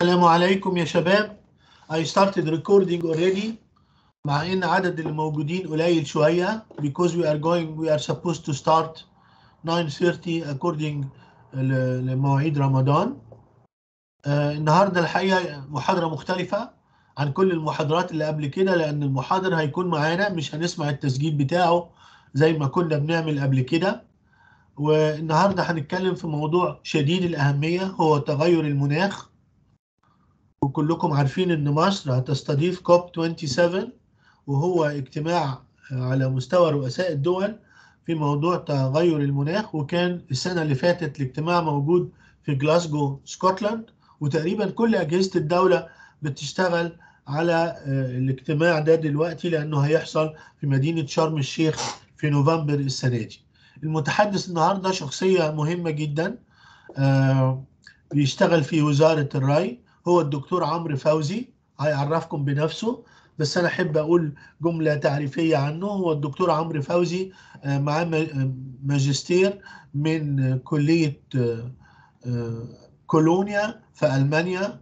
السلام عليكم يا شباب I started recording already مع ان عدد اللي موجودين قليل شوية because we are going we are supposed to start 9:30 according ل- لمواعيد رمضان آه النهارده الحقيقة محاضرة مختلفة عن كل المحاضرات اللي قبل كده لأن المحاضر هيكون معانا مش هنسمع التسجيل بتاعه زي ما كنا بنعمل قبل كده والنهارده هنتكلم في موضوع شديد الأهمية هو تغير المناخ وكلكم عارفين إن مصر هتستضيف كوب 27 وهو اجتماع على مستوى رؤساء الدول في موضوع تغير المناخ وكان السنة اللي فاتت الاجتماع موجود في جلاسجو سكوتلاند وتقريبا كل أجهزة الدولة بتشتغل على آه، الاجتماع ده دلوقتي لأنه هيحصل في مدينة شرم الشيخ في نوفمبر السنة دي المتحدث النهاردة شخصية مهمة جدا آه، بيشتغل في وزارة الري هو الدكتور عمرو فوزي هيعرفكم بنفسه بس أنا أحب أقول جملة تعريفية عنه هو الدكتور عمرو فوزي آه، معاه م- ماجستير من آه، كلية آه، آه، كولونيا في ألمانيا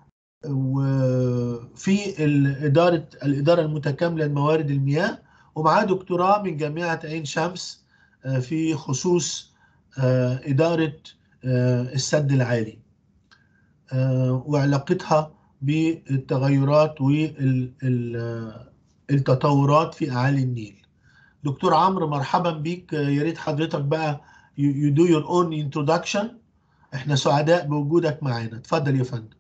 وفي الإدارة الإدارة المتكاملة لموارد المياه ومعاه دكتوراه من جامعة عين شمس آه، في خصوص آه، إدارة آه، السد العالي آه، وعلاقتها بالتغيرات والتطورات في أعالي النيل دكتور عمرو مرحبا بيك آه، يا ريت حضرتك بقى you you do your own introduction احنا سعداء بوجودك معانا اتفضل يا فندم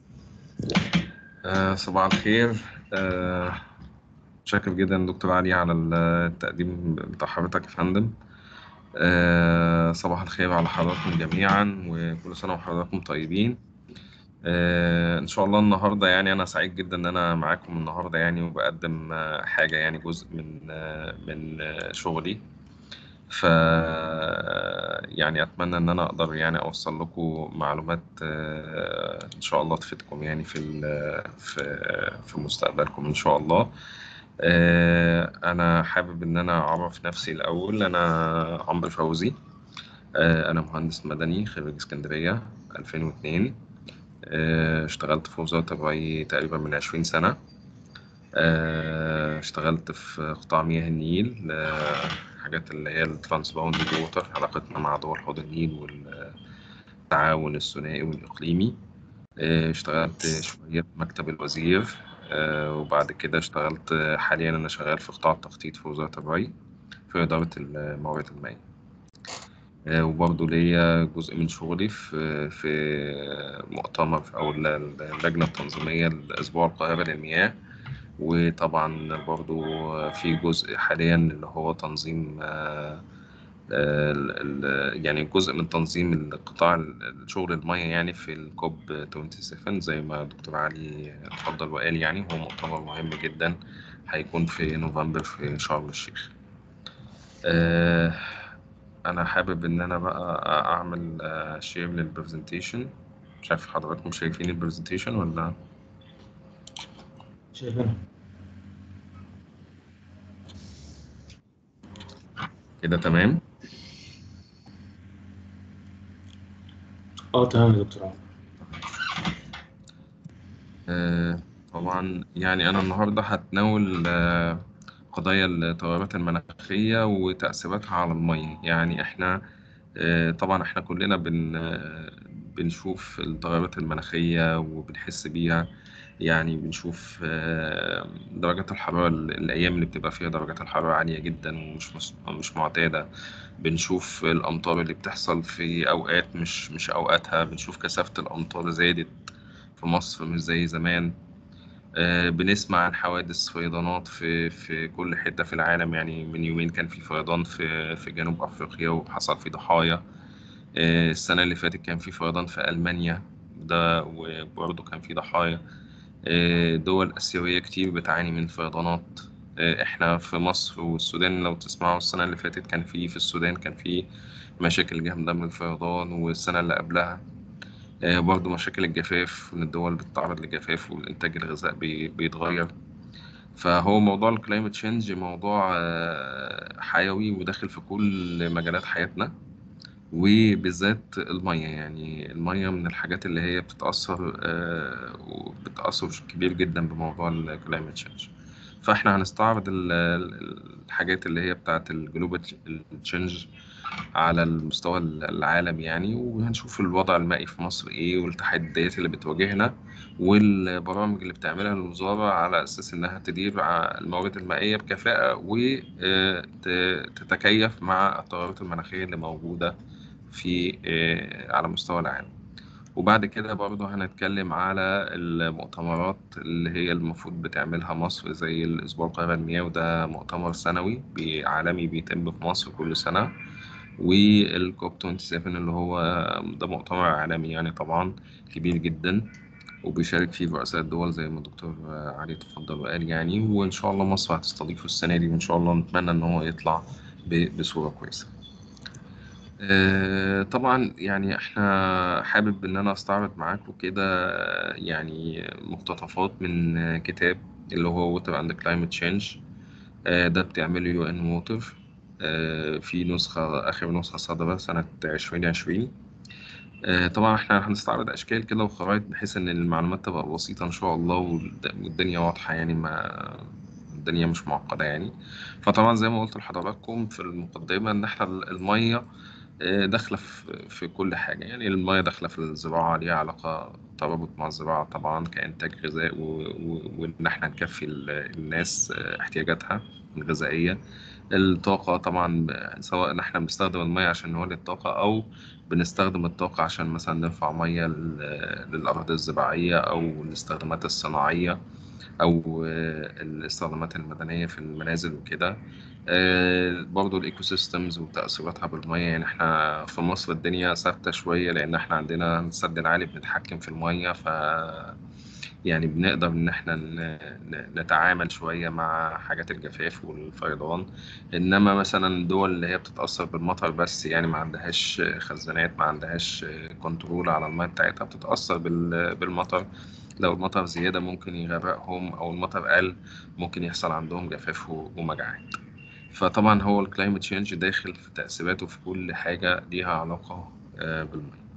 آه، صباح الخير آه، شاكر جدا دكتور علي على التقديم بتاع حضرتك يا فندم آه، صباح الخير على حضراتكم جميعا وكل سنة وحضراتكم طيبين آه، إن شاء الله النهاردة يعني أنا سعيد جدا إن أنا معاكم النهاردة يعني وبقدم آه، حاجة يعني جزء من آه، من آه، شغلي ف يعني اتمنى ان انا اقدر يعني اوصل لكم معلومات آه، ان شاء الله تفيدكم يعني في ال- في في مستقبلكم ان شاء الله آه، انا حابب ان انا اعرف نفسي الاول انا عمرو فوزي آه، انا مهندس مدني خريج اسكندريه 2002 آه، اشتغلت في وزاره الري تقريبا من 20 سنه آه، اشتغلت في قطاع مياه النيل آه، حاجات اللي هي الترانسباوند ووتر علاقتنا مع دول حوض النيل والتعاون الثنائي والإقليمي آه، اشتغلت شوية في مكتب الوزير آه، وبعد كده اشتغلت آه، حاليا أنا شغال في قطاع التخطيط في وزارة الري في إدارة الموارد المائية آه، وبرضه ليا جزء من شغلي في في مؤتمر أو اللجنة التنظيمية لأسبوع القاهرة للمياه وطبعا برضو في جزء حاليا اللي هو تنظيم آه، آه، ال- ال- يعني جزء من تنظيم القطاع الشغل المية يعني في الكوب 27 زي ما دكتور علي اتفضل وقال يعني هو مؤتمر مهم جدا هيكون في نوفمبر في شرم الشيخ آه، أنا حابب إن أنا بقى أعمل شير للبرزنتيشن مش عارف حضراتكم شايفين البرزنتيشن ولا شايفينها كده تمام؟ اه تمام يا دكتور عمرو آه، طبعا يعني أنا النهاردة هتناول آه، قضايا التغيرات المناخية وتأثيراتها على المية يعني إحنا آه، طبعا إحنا كلنا بن آه، بنشوف التغيرات المناخية وبنحس بيها يعني بنشوف آه، درجات الحرارة ال- الأيام اللي بتبقى فيها درجات الحرارة عالية جدا ومش مس- مش معتادة بنشوف الأمطار اللي بتحصل في أوقات مش مش أوقاتها بنشوف كثافة الأمطار زادت في مصر مش زي زمان آه، بنسمع عن حوادث فيضانات في في كل حتة في العالم يعني من يومين كان في فيضان في في جنوب أفريقيا وحصل فيه ضحايا آه، السنة اللي فاتت كان في فيضان في ألمانيا ده وبرضه كان في ضحايا آه، دول آسيوية كتير بتعاني من فيضانات آه، احنا في مصر والسودان لو تسمعوا السنة اللي فاتت كان في في السودان كان في مشاكل جامدة من الفيضان والسنة اللي قبلها آه، برضو مشاكل الجفاف إن الدول بتتعرض لجفاف والإنتاج الغذاء بي- بيتغير فهو موضوع الكلايمت تشينج موضوع آه، حيوي وداخل في كل مجالات حياتنا وبالذات المية يعني المية من الحاجات اللي هي بتتأثر آه، وبتأثر بشكل كبير جدا بموضوع الكلايمت تشينج فاحنا هنستعرض ال- ال- الحاجات اللي هي بتاعت الجلوبال تشينج على المستوى العالمي يعني وهنشوف الوضع المائي في مصر ايه والتحديات اللي بتواجهنا والبرامج اللي بتعملها الوزارة على أساس إنها تدير ع- الموارد المائية بكفاءة وتتكيف مع التغيرات المناخية اللي موجودة في آه، على مستوى العالم وبعد كده برضه هنتكلم على المؤتمرات اللي هي المفروض بتعملها مصر زي الأسبوع القاهرة المياه وده مؤتمر سنوي بي- عالمي بيتم في مصر كل سنة والكوب 27 اللي هو ده مؤتمر عالمي يعني طبعا كبير جدا وبيشارك فيه رؤساء الدول زي ما الدكتور علي تفضل وقال يعني وإن شاء الله مصر هتستضيفه السنة دي وإن شاء الله نتمنى إن هو يطلع ب- بصورة كويسة. آه، طبعا يعني احنا حابب ان انا استعرض معاكم كده يعني مقتطفات من كتاب اللي هو Water and Climate Change آه، ده بتعمله يو ان ووتر في نسخة آخر نسخة صادرة سنة 2020 آه، طبعا احنا هنستعرض أشكال كده وخرائط بحيث إن المعلومات تبقى بسيطة إن شاء الله والد- والدنيا واضحة يعني ما الدنيا مش معقدة يعني فطبعا زي ما قلت لحضراتكم في المقدمة إن احنا المية آه، داخلة في في كل حاجة يعني المياه داخلة في الزراعة ليها علاقة ترابط مع الزراعة طبعا كإنتاج غذاء و- و- وإن إحنا نكفي ال- الناس آه، احتياجاتها الغذائية الطاقة طبعا ب- سواء إن إحنا بنستخدم المياه عشان نولد طاقة أو بنستخدم الطاقة عشان مثلا نرفع مياه لل- للأراضي الزراعية أو الاستخدامات الصناعية او آه، الاستخدامات المدنيه في المنازل وكده آه، برضو الايكو سيستمز وتاثيراتها بالميه يعني احنا في مصر الدنيا ثابته شويه لان احنا عندنا السد العالي بنتحكم في الميه ف يعني بنقدر ان احنا ن- ن- نتعامل شويه مع حاجات الجفاف والفيضان انما مثلا الدول اللي هي بتتاثر بالمطر بس يعني ما عندهاش خزانات ما عندهاش كنترول على الميه بتاعتها بتتاثر بال- بالمطر لو المطر زياده ممكن يغرقهم او المطر قل ممكن يحصل عندهم جفاف و- ومجاعات فطبعا هو الكلايمت تشينج داخل في تأثيراته في كل حاجة ليها علاقة آه، بالمية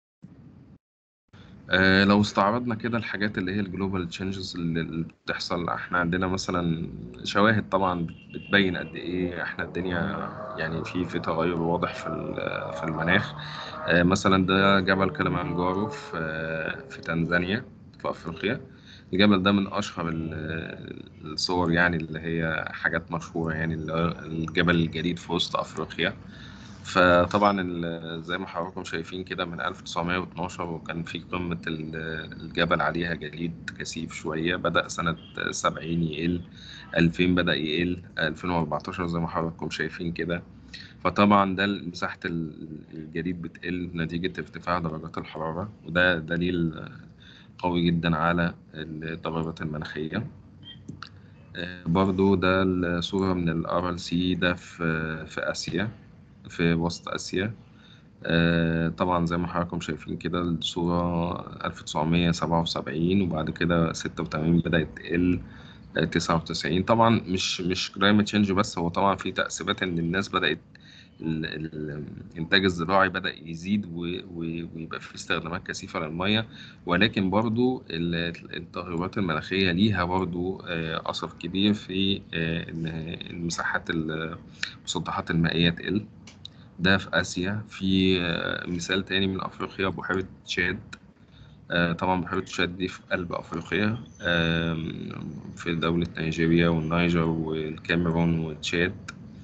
آه، لو استعرضنا كده الحاجات اللي هي الجلوبال تشينجز اللي اللي بتحصل احنا عندنا مثلا شواهد طبعا بتبين قد ايه احنا الدنيا يعني في في تغير واضح في ال- في المناخ آه، مثلا ده جبل كليمانجارو في آه، في تنزانيا في افريقيا الجبل ده من اشهر ال- الصور يعني اللي هي حاجات مشهورة يعني اللي هو الجبل الجديد في وسط افريقيا فطبعا ال- زي ما حضراتكم شايفين كده من 1912 وكان في قمة ال- الجبل عليها جليد كثيف شوية بدأ سنة 70 يقل 2000 بدأ يقل 2014 زي ما حضراتكم شايفين كده فطبعا ده مساحة ال- الجليد بتقل نتيجة ارتفاع درجات الحرارة وده دليل قوي جدا على التغيرات المناخية آه، برضو ده الصورة من الار ال سي ده في في آسيا في وسط آسيا آه، طبعا زي ما حضراتكم شايفين كده الصورة 1977 وبعد كده 86 بدأت تقل آه، 99 طبعا مش مش كلايمت تشينج بس هو طبعا في تأثيرات إن الناس بدأت ال- ال- الإنتاج الزراعي بدأ يزيد و- و- ويبقى في استخدامات كثيفة للمية ولكن برضو ال- التغيرات المناخية ليها برضو آه، أثر كبير في آه، إن المساحات ال- المسطحات المائية تقل ده في آسيا في آه، مثال تاني من أفريقيا بحيرة تشاد آه، طبعا بحيرة تشاد دي في قلب أفريقيا آم، في دولة نيجيريا والنيجر والكاميرون وتشاد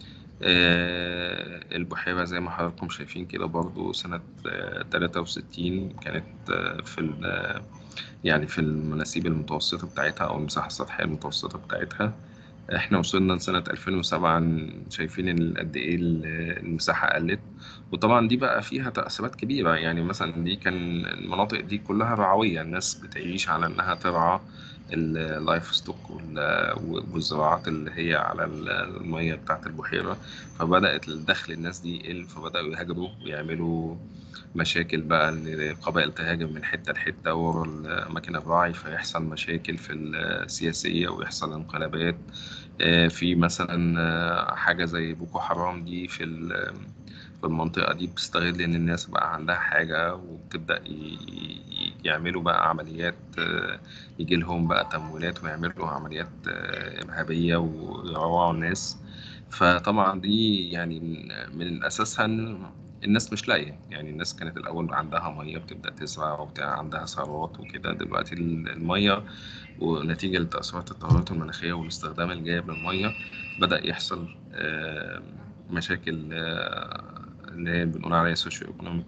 آه، البحيرة زي ما حضراتكم شايفين كده برضو سنة آه، 63 كانت آه، في ال- آه، يعني في المناسيب المتوسطة بتاعتها أو المساحة السطحية المتوسطة بتاعتها احنا وصلنا لسنة 2007 شايفين ال- قد ايه ال- المساحة قلت وطبعا دي بقى فيها تأثيرات كبيرة يعني مثلا دي كان المناطق دي كلها رعوية الناس بتعيش على انها ترعى اللايف ستوك والزراعات اللي هي على ال- المية بتاعت البحيرة فبدأت الدخل الناس دي يقل فبدأوا يهاجروا ويعملوا مشاكل بقى ان القبائل تهاجم من حتة لحتة ورا الأماكن الرعي فيحصل مشاكل في السياسية ويحصل انقلابات آه، في مثلا آه، حاجة زي بوكو حرام دي في ال- في المنطقة دي بتستغل إن الناس بقى عندها حاجة وبتبدأ ي- ي- يعملوا بقى عمليات آه، يجي لهم بقى تمويلات ويعملوا عمليات آه، إرهابية ويروعوا الناس فطبعا دي يعني من- من أساسها إن الناس مش لاقية يعني الناس كانت الأول عندها مية بتبدأ تزرع وبتاع عندها ثروات وكده دلوقتي المية ونتيجة لتأثيرات التغيرات المناخية والاستخدام الجيد للمية بدأ يحصل آه، مشاكل آه، اللي هي بنقول عليها سوشيو ايكونوميك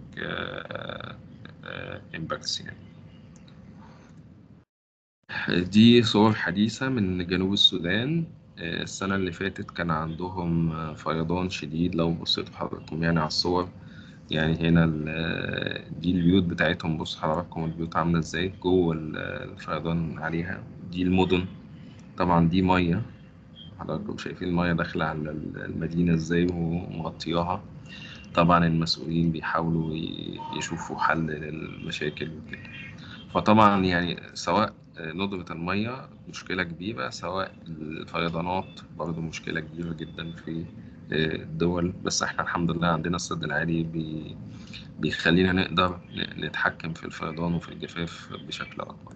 امباكتس يعني دي صور حديثة من جنوب السودان آه، السنة اللي فاتت كان عندهم آه، فيضان شديد لو بصيتوا حضراتكم يعني على الصور يعني هنا ال- دي البيوت بتاعتهم بص حضراتكم البيوت عاملة ازاي جوه ال- الفيضان عليها دي المدن طبعا دي مية حضراتكم شايفين المية داخلة على المدينة ازاي ومغطياها طبعا المسؤولين بيحاولوا ي- يشوفوا حل للمشاكل وكده فطبعا يعني سواء ندرة المية مشكلة كبيرة سواء الفيضانات برضو مشكلة كبيرة جدا في الدول بس احنا الحمد لله عندنا السد العالي بي بيخلينا نقدر ن- نتحكم في الفيضان وفي الجفاف بشكل أكبر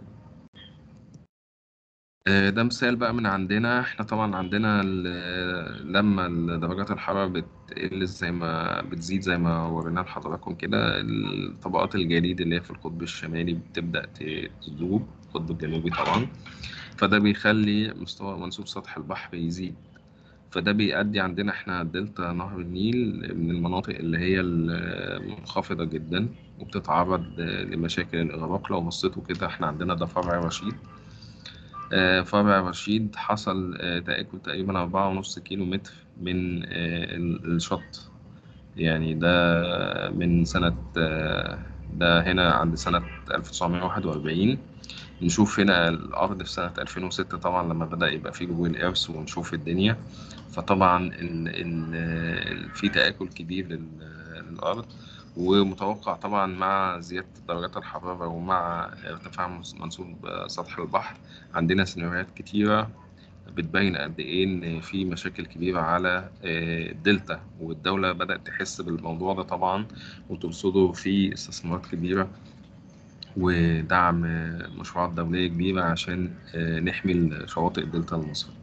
آه، ده مثال بقى من عندنا احنا طبعا عندنا ال- لما درجات الحرارة بتقل زي ما بتزيد زي ما ورينا لحضراتكم كده الطبقات الجليد اللي هي في القطب الشمالي بتبدأ ت- تذوب القطب الجنوبي طبعا فده بيخلي مستوى منسوب سطح البحر يزيد فده بيؤدي عندنا احنا دلتا نهر النيل من المناطق اللي هي المنخفضة جدا وبتتعرض لمشاكل الإغراق لو بصيتوا كده احنا عندنا ده فرع رشيد آه، فرع رشيد حصل آه، تآكل تقريبا أربعة ونص كيلو متر من آه، ال- الشط يعني ده من سنة آه، ده هنا عند سنة 1941 نشوف هنا الأرض في سنة 2006 طبعا لما بدأ يبقى فيه جوجل إيرث ونشوف الدنيا فطبعا ال ال ال في تآكل كبير لل- للأرض ومتوقع طبعا مع زيادة درجات الحرارة ومع ارتفاع مس- منسوب سطح البحر عندنا سيناريوهات كتيرة بتبين قد إيه إن في مشاكل كبيرة على آه، الدلتا والدولة بدأت تحس بالموضوع ده طبعا وترصده في استثمارات كبيرة ودعم آه، مشروعات دولية كبيرة عشان آه، نحمي شواطئ الدلتا المصري.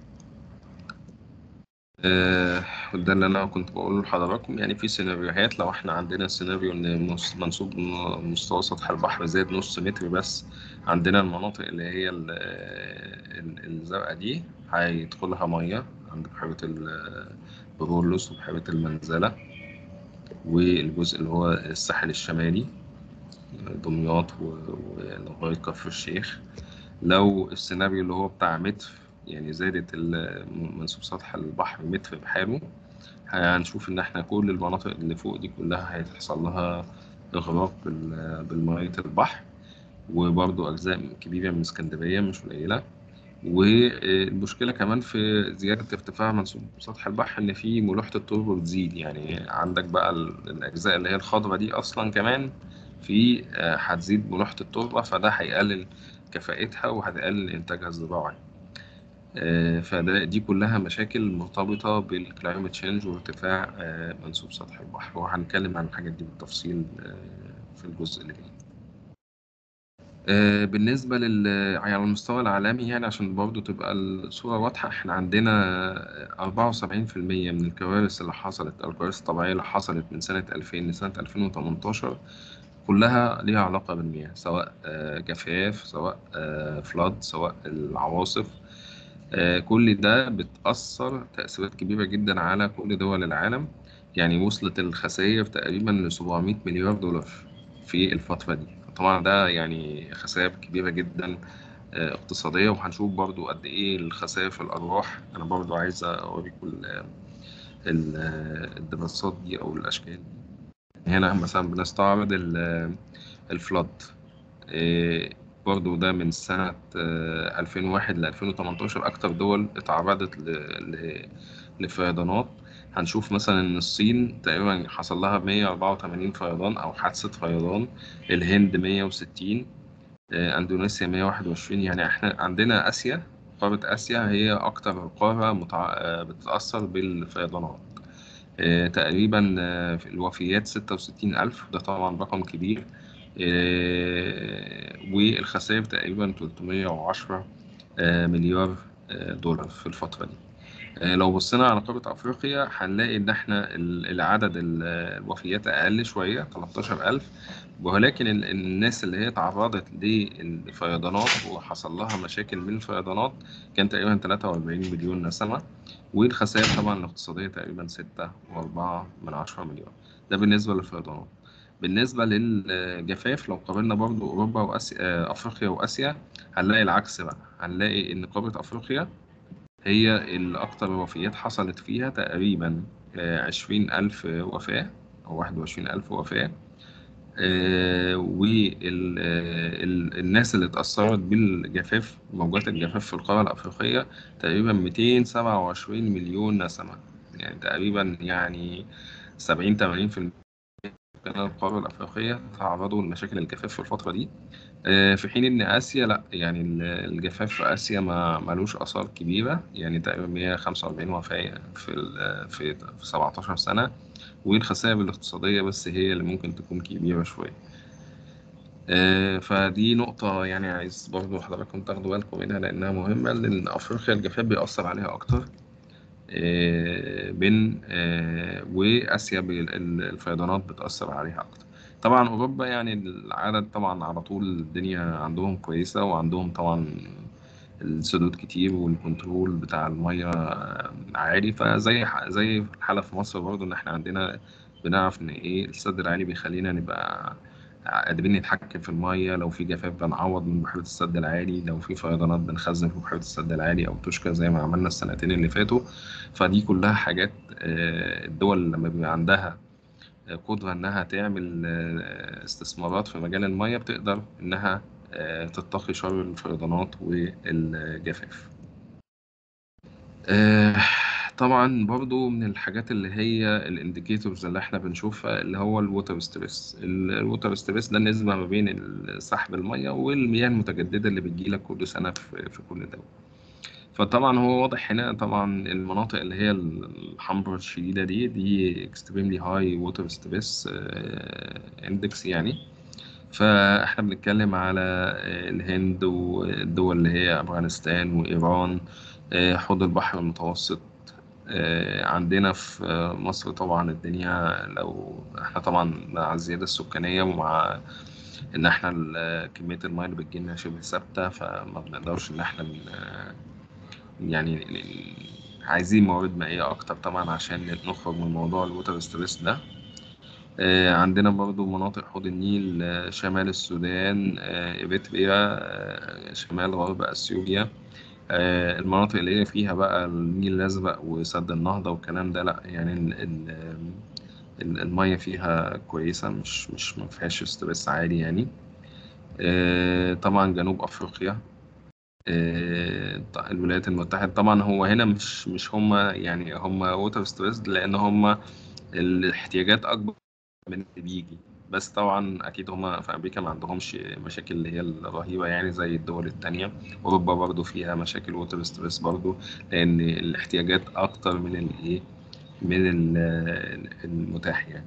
آه، وده اللي أنا كنت بقوله لحضراتكم يعني في سيناريوهات لو إحنا عندنا سيناريو إن مس- منسوب م- مستوى سطح البحر زاد نص متر بس عندنا المناطق اللي هي ال- ال- الزرقاء دي هيدخلها مية عند بحيرة ال- برولوس وبحيرة المنزلة والجزء اللي هو الساحل الشمالي دمياط و- ولغاية كفر الشيخ لو السيناريو اللي هو بتاع متر يعني زادت ال- منسوب سطح البحر متر بحاله هنشوف إن إحنا كل المناطق اللي فوق دي كلها هيحصل لها إغراق بال- بالمية البحر وبرضو أجزاء كبيرة من اسكندرية مش قليلة والمشكلة كمان في زيادة ارتفاع منسوب سطح البحر إن في ملوحة التربة بتزيد يعني عندك بقى ال- الأجزاء اللي هي الخضراء دي أصلا كمان في آه، هتزيد ملوحة التربة فده هيقلل كفاءتها وهتقلل إنتاجها الزراعي آه، فده دي كلها مشاكل مرتبطة بالكلايمت تشينج وارتفاع آه، منسوب سطح البحر وهنتكلم عن الحاجات دي بالتفصيل آه، في الجزء اللي جاي آه، بالنسبة لل على المستوى العالمي يعني عشان برضه تبقى الصورة واضحة احنا عندنا 74% من الكوارث اللي حصلت أو الكوارث الطبيعية اللي حصلت من سنة 2000 لسنة 2018 كلها ليها علاقة بالمياه سواء آه، جفاف سواء فلاد سواء العواصف آه، كل ده بتأثر تأثيرات كبيرة جدا على كل دول العالم يعني وصلت الخسائر تقريبا ل 700 مليار دولار في الفترة دي طبعا ده يعني خسائر كبيرة جدا آه، اقتصادية وهنشوف برضو قد إيه الخسائر في الأرواح أنا برضو عايز أوريكم ال- ال- الدراسات دي أو الأشكال دي هنا مثلا بنستعرض ال- الفلاد إيه، برضو ده من سنة آه، 2001 ل 2018 أكتر دول اتعرضت ل- ل- لفيضانات هنشوف مثلا إن الصين تقريبا حصل لها 184 فيضان أو حادثة فيضان الهند 160 آه، أندونيسيا 121 يعني إحنا عندنا آسيا قارة آسيا هي أكتر قارة متع... آه، بتتأثر بالفيضانات آه، تقريبا آه، في الوفيات 66000 ده طبعا رقم كبير آه، والخسائر تقريبا 310 آه، مليار آه، دولار في الفترة دي آه، لو بصينا على قارة أفريقيا هنلاقي إن إحنا ال- العدد ال- الوفيات أقل شوية 13000 ولكن ال- الناس اللي هي تعرضت للفيضانات وحصل لها مشاكل من الفيضانات كان تقريبا 43 مليون نسمة والخسائر طبعا الاقتصادية تقريبا 6.4 من عشرة مليون ده بالنسبة للفيضانات بالنسبة للجفاف لو قارنا برضو أوروبا وآسيا أفريقيا وآسيا هنلاقي العكس بقى هنلاقي إن قارة أفريقيا هي الأكثر وفيات حصلت فيها تقريبا عشرين ألف وفاة أو واحد وعشرين ألف وفاة والناس اللي اتأثرت بالجفاف موجات الجفاف في القارة الأفريقية تقريبا 227 مليون نسمة يعني تقريبا يعني 70 80% من القارة الأفريقية تعرضوا لمشاكل الجفاف في الفترة دي آه، في حين ان اسيا لا يعني ال- الجفاف في اسيا ما ملوش اثار كبيره يعني تقريبا 145 وفاه في ال- في في 17 سنه والخسائر الاقتصاديه بس هي اللي ممكن تكون كبيره شويه آه، فدي نقطة يعني عايز برضو حضراتكم تاخدوا بالكم منها لأنها مهمة لأن أفريقيا الجفاف بيأثر عليها أكتر آه، من آه، وآسيا بي- ال- الفيضانات بتأثر عليها أكتر طبعا أوروبا يعني العدد طبعا على طول الدنيا عندهم كويسة وعندهم طبعا السدود كتير والكنترول بتاع المية عالي فزي ح- زي الحالة في مصر برضو إن إحنا عندنا بنعرف إن إيه السد العالي بيخلينا نبقى قادرين نتحكم في المية لو في جفاف بنعوض من بحيرة السد العالي لو في فيضانات بنخزن في بحيرة السد العالي أو توشكا زي ما عملنا السنتين اللي فاتوا فدي كلها حاجات آه، الدول لما بيبقى عندها قدرة إنها تعمل آه، استثمارات في مجال المية بتقدر إنها آه، تتقي شر الفيضانات والجفاف. آه، طبعا برضو من الحاجات اللي هي الانديكيتورز اللي احنا بنشوفها اللي هو الووتر ستريس الووتر ستريس ده النسبة ما بين سحب المية والمياه المتجددة اللي بتجيلك كل سنة في في كل دولة فطبعا هو واضح هنا طبعا المناطق اللي هي الحمراء الشديدة دي دي extremely high water stress آه، index يعني فاحنا بنتكلم على آه، الهند والدول اللي هي أفغانستان وإيران آه، حوض البحر المتوسط آه، عندنا في آه، مصر طبعا الدنيا لو احنا طبعا مع الزيادة السكانية ومع ان احنا ال- كمية المياه اللي بتجيلنا شبه ثابتة فما بنقدرش ان احنا ن- يعني ن- عايزين موارد مائية أكتر طبعا عشان نخرج من موضوع الووتر ستريس ده آه، عندنا برضو مناطق حوض النيل آه، شمال السودان آه، إريتريا آه، شمال غرب أثيوبيا آه، المناطق اللي هي فيها بقى النيل الأزرق وسد النهضة والكلام ده لأ يعني ال- ال- ال- المية فيها كويسة مش مش ما فيهاش ستريس عالي يعني آه، طبعا جنوب أفريقيا آه، ط- الولايات المتحدة طبعا هو هنا مش مش هما يعني هما ووتر ستريس لأن هما الاحتياجات أكبر من اللي بيجي بس طبعا أكيد هما في أمريكا ما عندهمش مشاكل اللي هي الرهيبة يعني زي الدول التانية أوروبا برضو فيها مشاكل ووتر ستريس برضو لأن الاحتياجات أكتر من الإيه من ال- المتاح يعني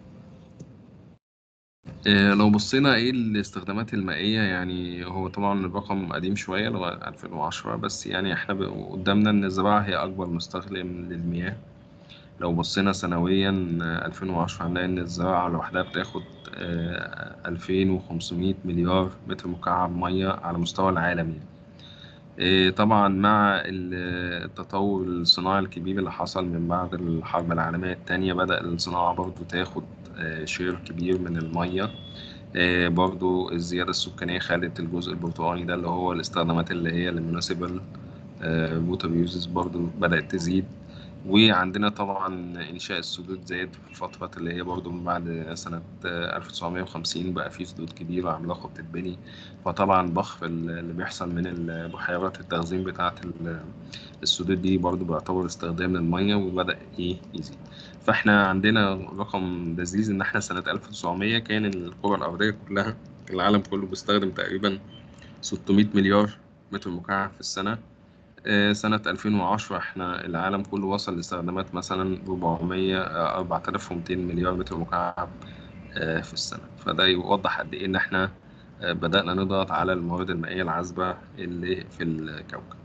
إيه، لو بصينا ايه الاستخدامات المائية يعني هو طبعا الرقم قديم شوية اللي هو 2010 بس يعني احنا ب- قدامنا ان الزراعة هي أكبر مستخدم للمياه لو بصينا سنويا آه، 2010 هنلاقي إن الزراعة لوحدها بتاخد آه، 2500 مليار متر مكعب مية على مستوى العالم يعني. إيه، طبعا مع ال- التطور الصناعي الكبير اللي حصل من بعد الحرب العالمية التانية بدأ الصناعة برضو تاخد آه، شير كبير من المية آه، برضو الزيادة السكانية خلت الجزء البرتقالي ده اللي هو الاستخدامات اللي هي المناسبة ووتر يوزز برضو بدأت تزيد وعندنا طبعا إنشاء السدود زاد في الفترة اللي هي برضو من بعد سنة آه، 1950 بقى في سدود كبيرة عملاقة بتتبني فطبعا ضخ اللي بيحصل من البحيرات التخزين بتاعة ال- السدود دي برضو بيعتبر استخدام للمية وبدأ إيه يزيد فإحنا عندنا رقم لذيذ إن إحنا سنة 1900 كان الكرة الأرضية كلها العالم كله بيستخدم تقريبا 600 مليار متر مكعب في السنة آه، سنة 2010 احنا العالم كله وصل لاستخدامات مثلا 400 آه، 4200 مليار متر مكعب آه، في السنة فده يوضح قد ايه ان احنا آه، بدأنا نضغط على الموارد المائية العذبة اللي في الكوكب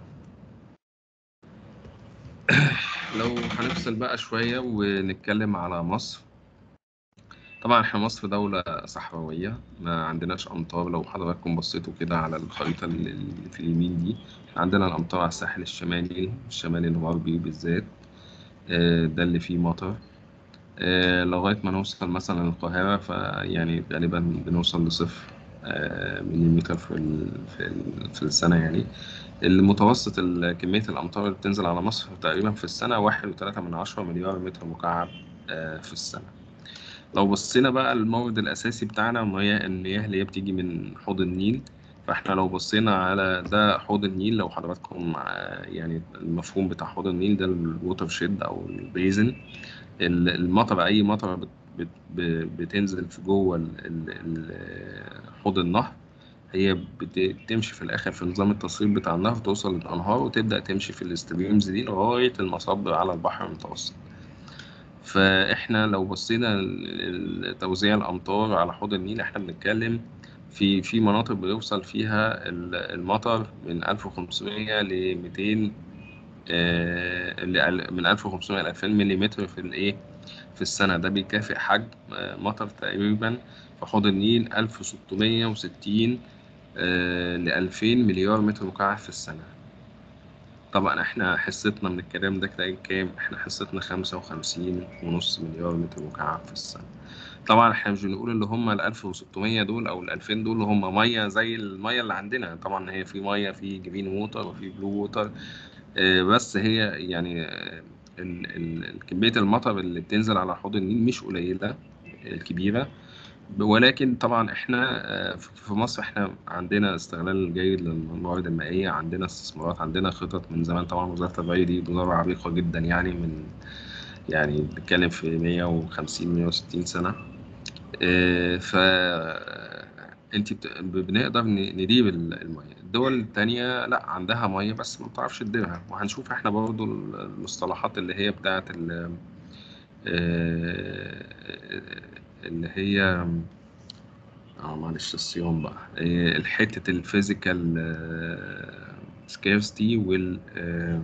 لو هنفصل بقى شوية ونتكلم على مصر طبعا احنا مصر دولة صحراوية ما عندناش أمطار لو حضراتكم بصيتوا كده على الخريطة اللي اللي في اليمين دي احنا عندنا الأمطار على الساحل الشمالي الشمالي الغربي بالذات آه، ده اللي فيه مطر آه، لغاية ما نوصل مثلا القاهرة فيعني غالبا بنوصل لصفر آه، مليمتر في ال- في ال- في السنة يعني المتوسط ال- كمية الأمطار اللي بتنزل على مصر تقريبا في السنة واحد وتلاتة من عشرة مليار متر مكعب آه، في السنة لو بصينا بقى المورد الأساسي بتاعنا المياه المياه اللي هي بتيجي من حوض النيل فاحنا لو بصينا على ده حوض النيل لو حضراتكم آه، يعني المفهوم بتاع حوض النيل ده الووتر شيد أو البيزن ال- المطر أي مطر بت- بت- ب- بتنزل في جوه ال- ال- ال- حوض النهر هي بت- بتمشي في الآخر في نظام التصريف بتاع النهر توصل للأنهار وتبدأ تمشي في الاستريمز دي لغاية المصب على البحر المتوسط فاحنا لو بصينا ل- لتوزيع الامطار على حوض النيل احنا بنتكلم في في مناطق بيوصل فيها ال- المطر من 1500 ل 200 آه، ل- من 1500 ل 2000 ملم في الايه في السنه ده بيكافئ حجم آه، مطر تقريبا في حوض النيل 1660 ل 2000 مليار متر مكعب في السنه طبعا احنا حصتنا من الكلام ده كده كام احنا حصتنا خمسة وخمسين ونص مليار متر مكعب في السنة طبعا احنا مش بنقول اللي هم ال 1600 دول او ال 2000 دول اللي هم ميه زي الميه اللي عندنا طبعا هي في ميه في جرين ووتر وفي بلو ووتر آه، بس هي يعني آه، ال- ال- كمية المطر اللي بتنزل على حوض النيل مش قليلة الكبيرة ولكن طبعا احنا آه، في في مصر احنا عندنا استغلال جيد للموارد المائية عندنا استثمارات عندنا خطط من زمان طبعا وزارة الري دي وزارة عريقة جدا يعني من يعني بنتكلم في 150 160 سنة آه، ف انت بت... بنقدر ن- ندير ال- الميه الدول التانية لا عندها ميه بس ما بتعرفش تديرها وهنشوف احنا برضو المصطلحات اللي هي بتاعت ال... آه، اللي هي اه معلش الصيام بقى آه، الحتة الفيزيكال سكيرستي وال آه،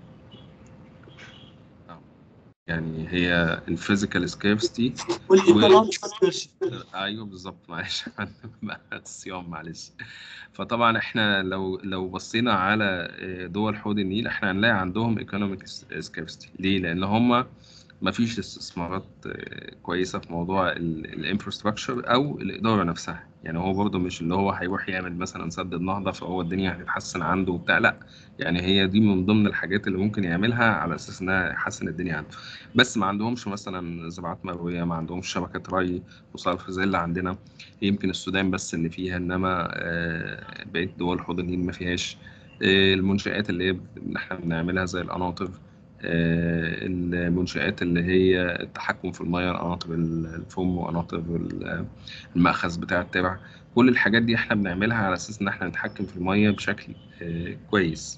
يعني هي الفيزيكال سكيرستي والايكونوميك ايوه بالظبط معلش بقى الصيام معلش فطبعا احنا لو لو بصينا على آه، دول حوض النيل احنا هنلاقي عندهم ايكونوميك سكارستي ليه؟ لان هم ما فيش استثمارات آه، كويسه في موضوع الانفراستراكشر او الاداره نفسها يعني هو برضه مش اللي هو هيروح يعمل مثلا سد النهضه فهو الدنيا هتتحسن عنده وبتاع لا يعني هي دي من ضمن الحاجات اللي ممكن يعملها على اساس انها يحسن الدنيا عنده بس ما عندهمش مثلا زراعات مرويه ما عندهمش شبكه ري وصرف زي اللي عندنا يمكن السودان بس اللي فيها انما آه، بقيه دول حوض النيل ما فيهاش آه، المنشآت اللي هي بن- احنا بنعملها زي القناطر آه، المنشآت اللي هي التحكم في المياه قناطر الفم وقناطر ال- المأخذ بتاع الترع كل الحاجات دي احنا بنعملها على اساس ان احنا نتحكم في المياه بشكل آه، كويس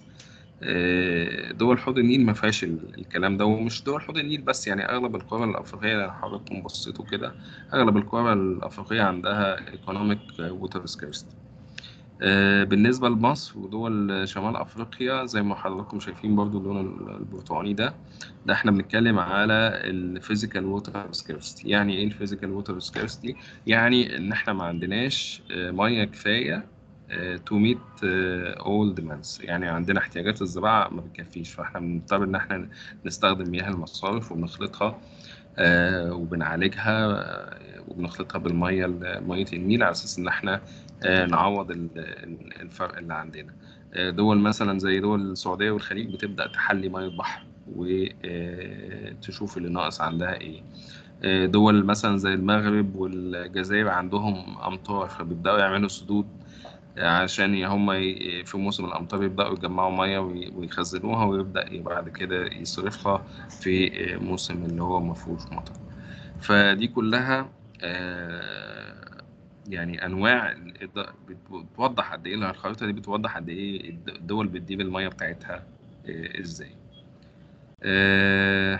آه، دول حوض النيل ما فيهاش ال- الكلام ده ومش دول حوض النيل بس يعني اغلب القرى الافريقيه لو حضراتكم بصيتوا كده اغلب القرى الافريقيه عندها ايكونوميك ووتر سكارستي بالنسبه لمصر ودول شمال افريقيا زي ما حضراتكم شايفين برضو اللون البرتقاني ده ده احنا بنتكلم على الفيزيكال ووتر سكارستي يعني ايه الفيزيكال ووتر سكارستي يعني ان احنا ما عندناش آه، ميه كفايه تو ميت اول ديماندز يعني عندنا احتياجات الزراعه ما بتكفيش فاحنا بنضطر ان احنا نستخدم مياه المصارف وبنخلطها آه، وبنعالجها آه، وبنخلطها بالميه ال- ميه النيل على اساس ان احنا آه، نعوض ال- ال- الفرق اللي عندنا آه، دول مثلا زي دول السعوديه والخليج بتبدا تحلي ميه البحر وتشوف اللي ناقص عندها ايه آه، دول مثلا زي المغرب والجزائر عندهم امطار فبيبداوا يعملوا سدود عشان هم ي- في موسم الأمطار يبدأوا يجمعوا مية وي- ويخزنوها ويبدأ بعد كده يصرفها في موسم اللي هو ما فيهوش مطر فدي كلها آه، يعني أنواع الإد- بت- بتوضح قد إيه الخريطة دي بتوضح قد إيه الد- الدول بتجيب المية بتاعتها آه، ازاي آه،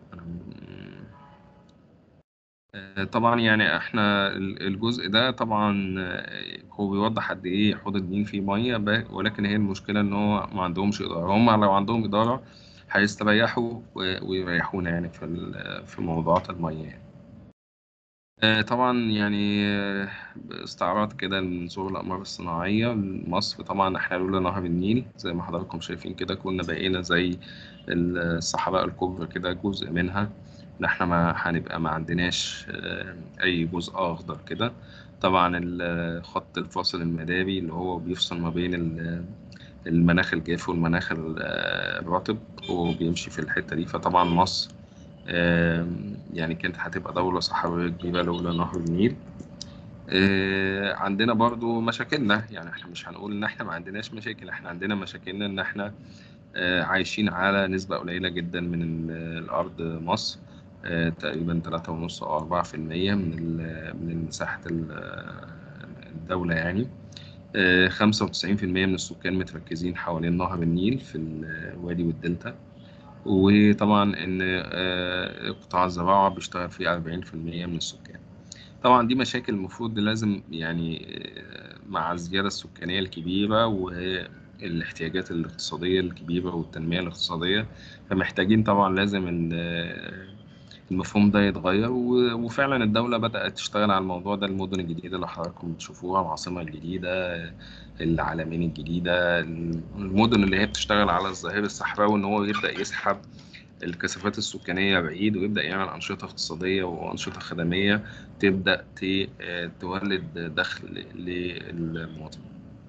آه، طبعا يعني احنا ال- الجزء ده طبعا آه، هو بيوضح قد ايه حوض النيل فيه ميه ب- ولكن هي المشكله ان هو ما عندهمش اداره هم لو عندهم اداره هيستريحوا و- ويريحونا يعني في ال- في موضوعات الميه يعني. آه، طبعا يعني آه، استعراض كده لنزور الأقمار الصناعية مصر طبعا احنا لولا نهر النيل زي ما حضراتكم شايفين كده كنا بقينا زي الصحراء الكبرى كده جزء منها ان احنا ما هنبقى ما عندناش آه، أي جزء أخضر كده طبعا الخط الفاصل المداري اللي هو بيفصل ما بين ال- المناخ الجاف والمناخ ال- آه، الرطب وبيمشي في الحتة دي فطبعا مصر آم، يعني كانت هتبقى دولة صحراوية كبيرة لولا نهر النيل آه، عندنا برضو مشاكلنا يعني احنا مش هنقول ان احنا ما عندناش مشاكل احنا عندنا مشاكلنا ان احنا آه، عايشين على نسبة قليلة جدا من ال- الأرض مصر آه، تقريبا 3.5 أو 4% من ال- من مساحة ال- الدولة يعني آه، 95% من السكان متركزين حوالين نهر النيل في الوادي والدلتا وطبعا ان آه، قطاع الزراعه بيشتغل فيه 40% من السكان طبعا دي مشاكل المفروض لازم يعني آه، مع الزياده السكانيه الكبيره والاحتياجات الاقتصاديه الكبيره والتنميه الاقتصاديه فمحتاجين طبعا لازم ال- المفهوم ده يتغير و- وفعلا الدولة بدأت تشتغل على الموضوع ده المدن الجديدة اللي حضراتكم بتشوفوها العاصمة الجديدة العالمين الجديدة المدن اللي هي بتشتغل على الظهير الصحراوي إن هو يبدأ يسحب الكثافات السكانية بعيد ويبدأ يعمل أنشطة اقتصادية وأنشطة خدمية تبدأ ت- آه، تولد دخل للمواطن.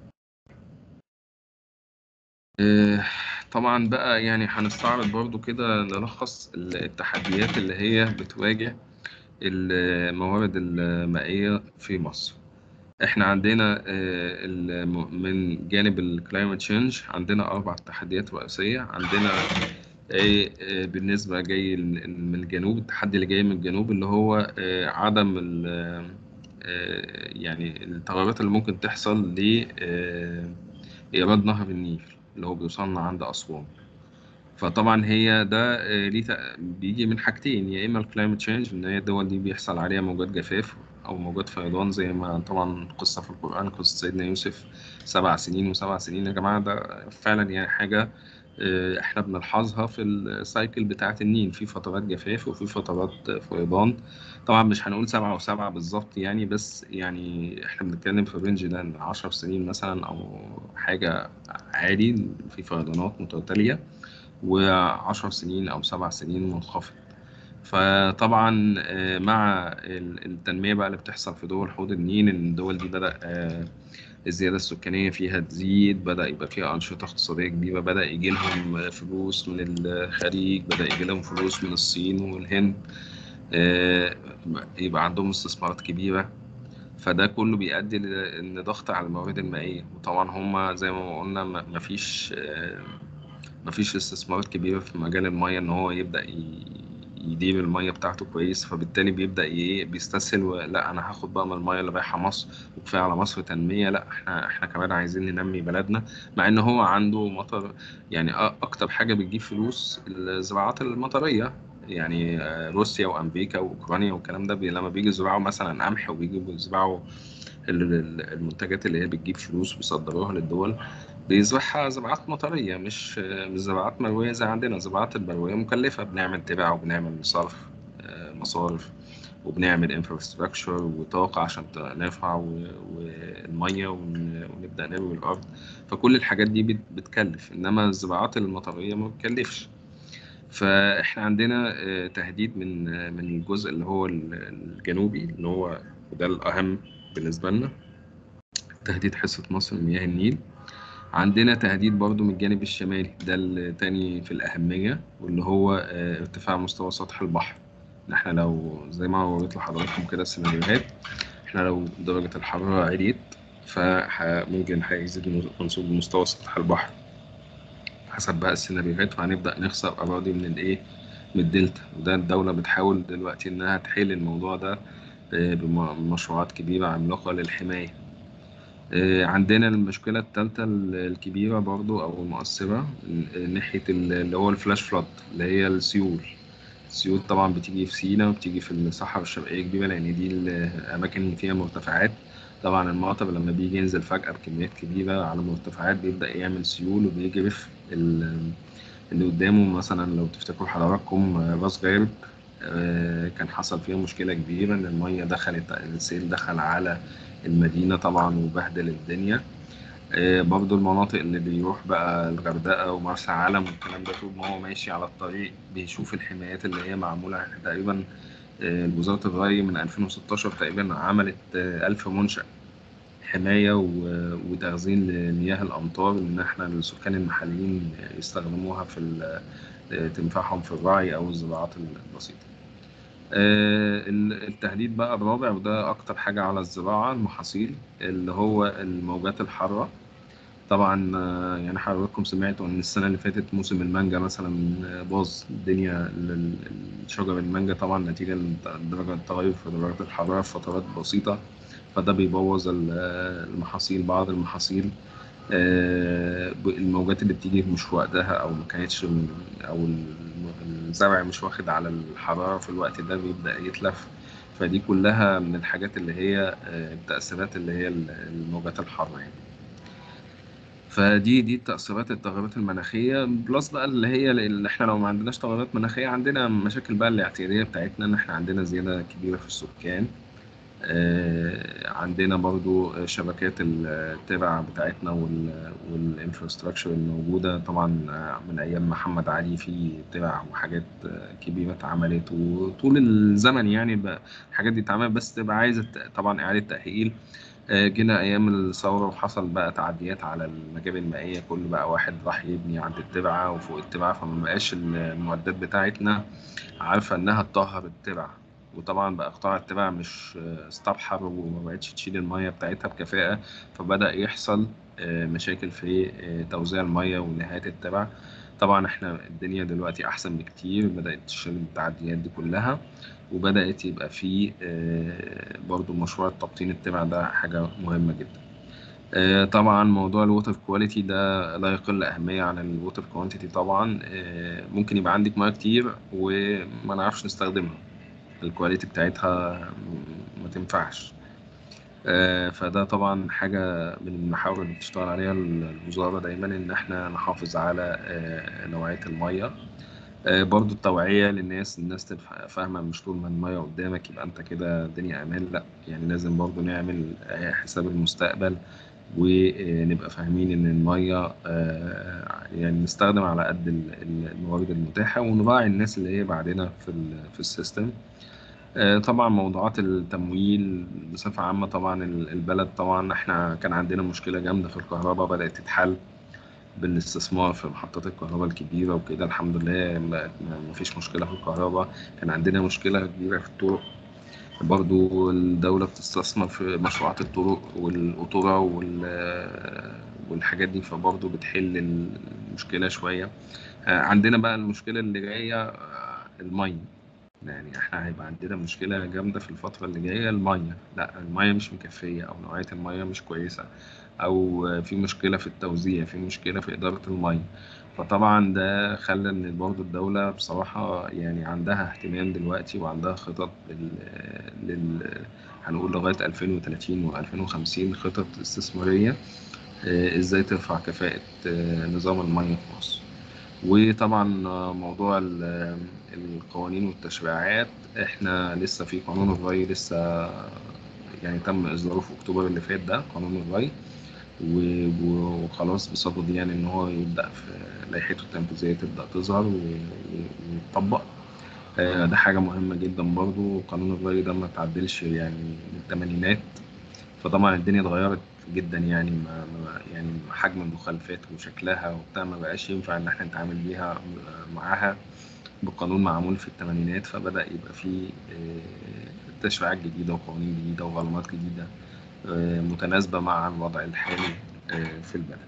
آه، طبعا بقى يعني هنستعرض برضو كده نلخص التحديات اللي هي بتواجه الموارد المائية في مصر احنا عندنا آه، الم- من جانب الكلايمت تشينج عندنا اربع تحديات رئيسيه عندنا آه، آه، بالنسبه جاي ال- من الجنوب التحدي اللي جاي من الجنوب اللي هو آه، عدم ال- آه، يعني التغيرات اللي ممكن تحصل ل آه، ايراد نهر النيل اللي هو بيوصلنا عند اسوان فطبعا هي ده آه، ليه تق- بيجي من حاجتين يا اما الكلايمت تشينج ان هي الدول دي بيحصل عليها موجات جفاف او موجات فيضان زي ما طبعا قصه في القران قصه سيدنا يوسف سبع سنين وسبع سنين يا جماعه ده فعلا يعني حاجه آه، احنا بنلحظها في السايكل بتاعه النيل في فترات جفاف وفي فترات فيضان طبعا مش هنقول سبعة وسبعة بالظبط يعني بس يعني احنا بنتكلم في الرينج ده إن 10 سنين مثلا او حاجه عادي في فيضانات متتاليه وعشر سنين أو سبع سنين منخفض فطبعا آه، مع ال- التنمية بقى اللي بتحصل في دول حوض النيل إن الدول دي بدأ آه، الزيادة السكانية فيها تزيد بدأ يبقى فيها أنشطة اقتصادية كبيرة بدأ يجي لهم فلوس من الخليج بدأ يجي لهم فلوس من الصين والهند آه، يبقى عندهم استثمارات كبيرة فده كله بيؤدي لان ضغط على الموارد المائيه وطبعا هم زي ما قلنا ما- مفيش آه، مفيش استثمارات كبيره في مجال الميه ان هو يبدا ي- يدير الميه بتاعته كويس فبالتالي بيبدا ي- بيستسهل و- لا انا هاخد بقى من الميه اللي رايحه مصر وكفايه على مصر تنميه لا احنا احنا كمان عايزين ننمي بلدنا مع ان هو عنده مطر يعني أ- اكتر حاجه بتجيب فلوس الزراعات المطريه يعني آه، روسيا وامريكا واوكرانيا والكلام ده بي لما بيجي يزرعوا مثلا قمح وبيجوا يزرعوا ال- ال- المنتجات اللي هي بتجيب فلوس بيصدروها للدول بيزرعها زراعات مطريه مش مش زراعات مرويه زي عندنا زراعات المرويه مكلفه بنعمل تبع وبنعمل صرف آه، مصارف وبنعمل انفراستراكشر وطاقه عشان ت- نرفع و- والميه ون- ونبدا نروي الارض فكل الحاجات دي بت- بتكلف انما الزراعات المطريه ما بتكلفش فاحنا عندنا آه، تهديد من آه، من الجزء اللي هو ال- الجنوبي اللي هو وده الاهم بالنسبه لنا تهديد حصه مصر من مياه النيل عندنا تهديد برضو من الجانب الشمالي ده التاني في الأهمية واللي هو آه، ارتفاع مستوى سطح البحر إن احنا لو زي ما وريت لحضراتكم كده السيناريوهات احنا لو درجة الحرارة عليت فممكن هيزيد منسوب مستوى سطح البحر حسب بقى السيناريوهات وهنبدأ نخسر أراضي من الإيه من الدلتا وده الدولة بتحاول دلوقتي إنها تحل الموضوع ده آه، بمشروعات كبيرة عملاقة للحماية آه، عندنا المشكلة الثالثة الكبيرة برضو أو المؤثرة ال- ناحية ال- اللي هو الفلاش فلود اللي هي السيول السيول طبعا بتيجي في سينا وبتيجي في الصحراء الشرقية كبيرة لأن دي الأماكن اللي فيها مرتفعات طبعا المطر لما بيجي ينزل فجأة بكميات كبيرة على مرتفعات بيبدأ يعمل سيول وبيجرف ال- اللي قدامه مثلا لو تفتكروا حضراتكم آه، راس غارب آه، كان حصل فيها مشكلة كبيرة إن المية دخلت السيل دخل على المدينة طبعا وبهدل الدنيا آه، برضو المناطق اللي بيروح بقى الغردقة ومرسى علم والكلام ده طول ما هو ماشي على الطريق بيشوف الحمايات اللي هي معمولة إحنا تقريبا آه، وزارة الري من 2016 تقريبا عملت آه، ألف منشأ حماية و- وتخزين لمياه الأمطار إن إحنا السكان المحليين يستخدموها في ال- آه، تنفعهم في الرعي أو الزراعات البسيطة. آه، ال- التهديد بقى الرابع وده أكتر حاجة على الزراعة المحاصيل اللي هو الموجات الحارة طبعا آه، يعني حضراتكم سمعتوا ان السنه اللي فاتت موسم المانجا مثلا آه، باظ الدنيا لل- شجر المانجا طبعا نتيجه لدرجه التغير في درجات الحراره في فترات بسيطه فده بيبوظ ال- آه، المحاصيل بعض المحاصيل آه، ب- الموجات اللي بتيجي مش في وقتها او ما كانتش م- او ال- الزرع مش واخد على الحراره في الوقت ده بيبدا يتلف فدي كلها من الحاجات اللي هي آه، التأثيرات اللي هي ال- الموجات الحارة يعني. فدي دي التأثيرات التغيرات المناخية بلس بقى اللي هي اللي احنا لو ما عندناش تغيرات مناخية عندنا مشاكل بقى الاعتيادية بتاعتنا ان احنا عندنا زيادة كبيرة في السكان آه، عندنا برضو شبكات الترع بتاعتنا والانفراستراكشر الموجودة طبعا من أيام محمد علي في ترع وحاجات كبيرة اتعملت وطول الزمن يعني بقى الحاجات دي اتعملت بس تبقى عايزة طبعا إعادة تأهيل آه، جينا ايام الثوره وحصل بقى تعديات على المجاري المائيه كل بقى واحد راح يبني عند الترعه وفوق الترعه فما بقاش المعدات بتاعتنا عارفه انها تطهر الترعه وطبعا بقى قطاع الترع مش آه، استبحر وما بقتش تشيل الميه بتاعتها بكفاءه فبدا يحصل آه، مشاكل في آه، توزيع الميه ونهايه الترع طبعا احنا الدنيا دلوقتي احسن بكتير بدات تشيل التعديات دي كلها وبدأت يبقى في آه، برضو مشروع التبطين التبع ده حاجة مهمة جدا آه، طبعا موضوع الووتر كواليتي ده لا يقل أهمية عن الووتر كوانتيتي طبعا آه، ممكن يبقى عندك مياه كتير وما نعرفش نستخدمها الكواليتي بتاعتها ما تنفعش آه، فده طبعا حاجة من المحاور اللي بتشتغل عليها الوزارة دايما إن احنا نحافظ على آه، نوعية المية آه، برضو التوعية للناس الناس تبقى فاهمة مش طول ما المية قدامك يبقى انت كده الدنيا امان لا يعني لازم برضو نعمل آه، حساب المستقبل ونبقى فاهمين ان المية آه، يعني نستخدم على قد ال- ال- الموارد المتاحة ونراعي الناس اللي هي بعدنا في ال- في السيستم آه، طبعا موضوعات التمويل بصفة عامة طبعا ال- البلد طبعا احنا كان عندنا مشكلة جامدة في الكهرباء بدأت تتحل بالاستثمار في محطات الكهرباء الكبيرة وكده الحمد لله ما ما فيش مشكلة في الكهرباء كان عندنا مشكلة كبيرة في الطرق برضو الدولة بتستثمر في مشروعات الطرق والقطورة وال- والحاجات دي فبرضو بتحل المشكلة شوية آه، عندنا بقى المشكلة اللي جاية آه، المية يعني احنا هيبقى عندنا مشكلة جامدة في الفترة اللي جاية المية لا المية مش مكفية أو نوعية المية مش كويسة أو في مشكلة في التوزيع في مشكلة في إدارة المية فطبعا ده خلى إن برضه الدولة بصراحة يعني عندها اهتمام دلوقتي وعندها خطط لل, لل... هنقول لغاية 2030 و 2050 خطط استثمارية آه، ازاي ترفع كفاءة آه، نظام المية في مصر وطبعا آه، موضوع ال- القوانين والتشريعات احنا لسه في قانون الري لسه يعني تم اصداره في اكتوبر اللي فات ده قانون الري و- و- وخلاص بصدد يعني ان هو يبدا في لائحته التنفيذيه تبدا تظهر و- و- ويتطبق آه، ده حاجه مهمه جدا برضو قانون الري ده ما تعدلش يعني من الثمانينات فطبعا الدنيا اتغيرت جدا يعني ما ما- يعني حجم المخالفات وشكلها وبتاع ما بقاش ينفع ان احنا نتعامل بيها معاها بقانون معمول في الثمانينات فبدأ يبقى فيه آه، تشريعات جديدة وقوانين جديدة وغرامات جديدة آه، متناسبة مع الوضع الحالي آه، في البلد.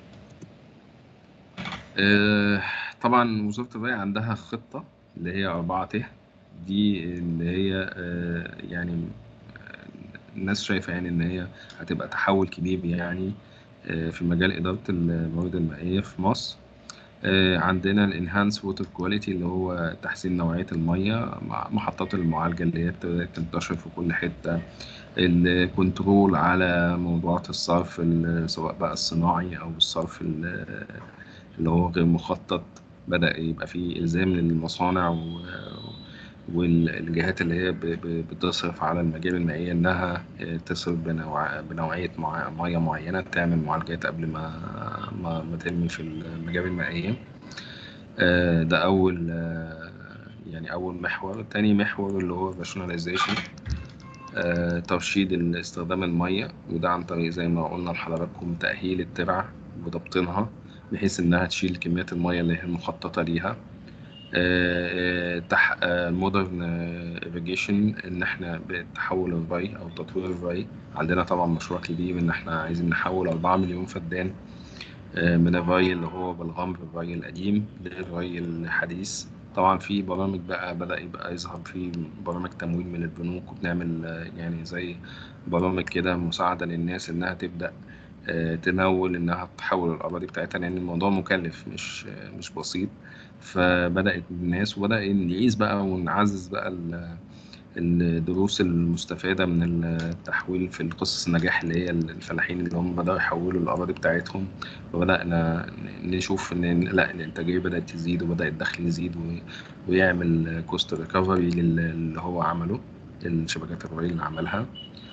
آه، طبعا وزارة الري عندها خطة اللي هي أربعة ت دي اللي هي آه، يعني الناس شايفه يعني ان هي هتبقى تحول كبير يعني آه، في مجال اداره الموارد المائيه في مصر آه، عندنا الانهانس ووتر كواليتي اللي هو تحسين نوعيه الميه مع محطات المعالجه اللي هي تنتشر في كل حته الكنترول على موضوعات الصرف ال- سواء بقى الصناعي او الصرف ال- اللي هو غير مخطط بدأ يبقى فيه إلزام للمصانع و- والجهات اللي هي ب- ب- بتصرف على المجال المائية إنها تصرف بنوع- بنوعية مع- مية معينة تعمل معالجات قبل ما ما, ما ترمي في المجال المائية آه، ده أول آه، يعني أول محور تاني محور اللي هو الراشوناليزيشن ترشيد استخدام المية وده عن طريق زي ما قلنا لحضراتكم تأهيل الترع وضبطنها بحيث إنها تشيل كميات المية اللي هي المخططة ليها تح مودرن irrigation ان احنا بتحول الري او تطوير الري عندنا طبعا مشروع كبير ان احنا عايزين نحول 4 مليون فدان آه، من الري اللي هو بالغمر الري القديم للري الحديث طبعا في برامج بقى بدأ يبقى يظهر في برامج تمويل من البنوك وبنعمل آه، يعني زي برامج كده مساعدة للناس إنها تبدأ آه، تمول إنها تحول الأراضي بتاعتها لأن الموضوع مكلف مش آه، مش بسيط فبدأت الناس وبدأ نقيس بقى ونعزز بقى ال- الدروس المستفادة من التحويل في القصص النجاح اللي هي الفلاحين اللي هم بدأوا يحولوا الأراضي بتاعتهم وبدأنا نشوف إن لا الإنتاجية بدأت تزيد وبدأ الدخل يزيد و- ويعمل كوست ريكفري اللي هو عمله الشبكات الري اللي عملها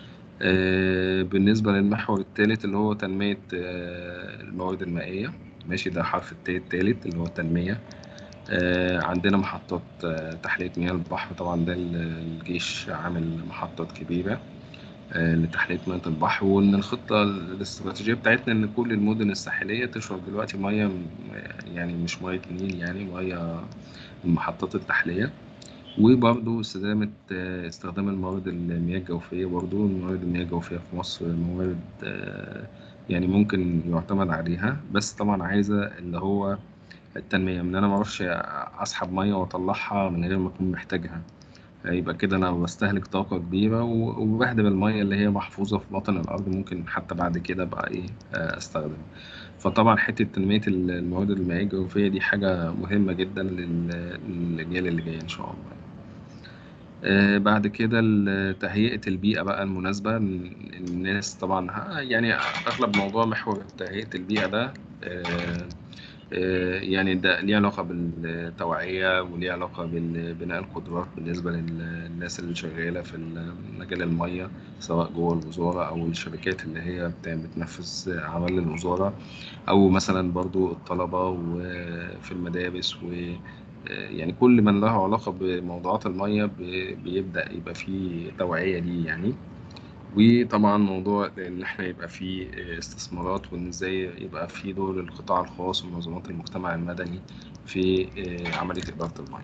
آه، بالنسبة للمحور الثالث اللي هو تنمية آه، الموارد المائية ماشي ده حرف التاء الثالث اللي هو التنمية آه، عندنا محطات آه، تحلية مياه البحر طبعا ده ال- الجيش عامل محطات كبيرة آه، لتحلية مياه البحر وإن الخطة الاستراتيجية بتاعتنا إن كل المدن الساحلية تشرب دلوقتي مياه م- يعني مش مياه النيل يعني مياه من محطات التحلية وبرضه استدامة آه، استخدام الموارد المياه الجوفية برضه الموارد المياه الجوفية في مصر موارد آه، يعني ممكن يعتمد عليها بس طبعا عايزة اللي هو التنمية إن أنا معرفش أسحب مية وأطلعها من غير ما أكون محتاجها يبقى كده أنا بستهلك طاقة كبيرة و- وبهدر المية اللي هي محفوظة في باطن الأرض ممكن حتى بعد كده بقى إيه آه، أستخدمها فطبعا حتة تنمية ال- الموارد المائية الجوفية دي حاجة مهمة جدا لل- للأجيال اللي جاية إن شاء الله آه، بعد كده ال- تهيئة البيئة بقى المناسبة ال- الناس طبعا ها- يعني أغلب موضوع محور تهيئة البيئة ده آه، آه، يعني ده ليه علاقة بالتوعية وليه علاقة ببناء القدرات بالنسبة للناس اللي شغالة في مجال المية سواء جوه الوزارة أو الشركات اللي هي بت- بتنفذ أعمال الوزارة أو مثلا برضو الطلبة وفي المدارس و آه، يعني كل من له علاقة بموضوعات المية ب- بيبدأ يبقى فيه توعية ليه يعني وطبعا موضوع ان احنا يبقى في استثمارات وان ازاي يبقى في دور القطاع الخاص ومنظمات المجتمع المدني في آه، عملية إدارة المياه.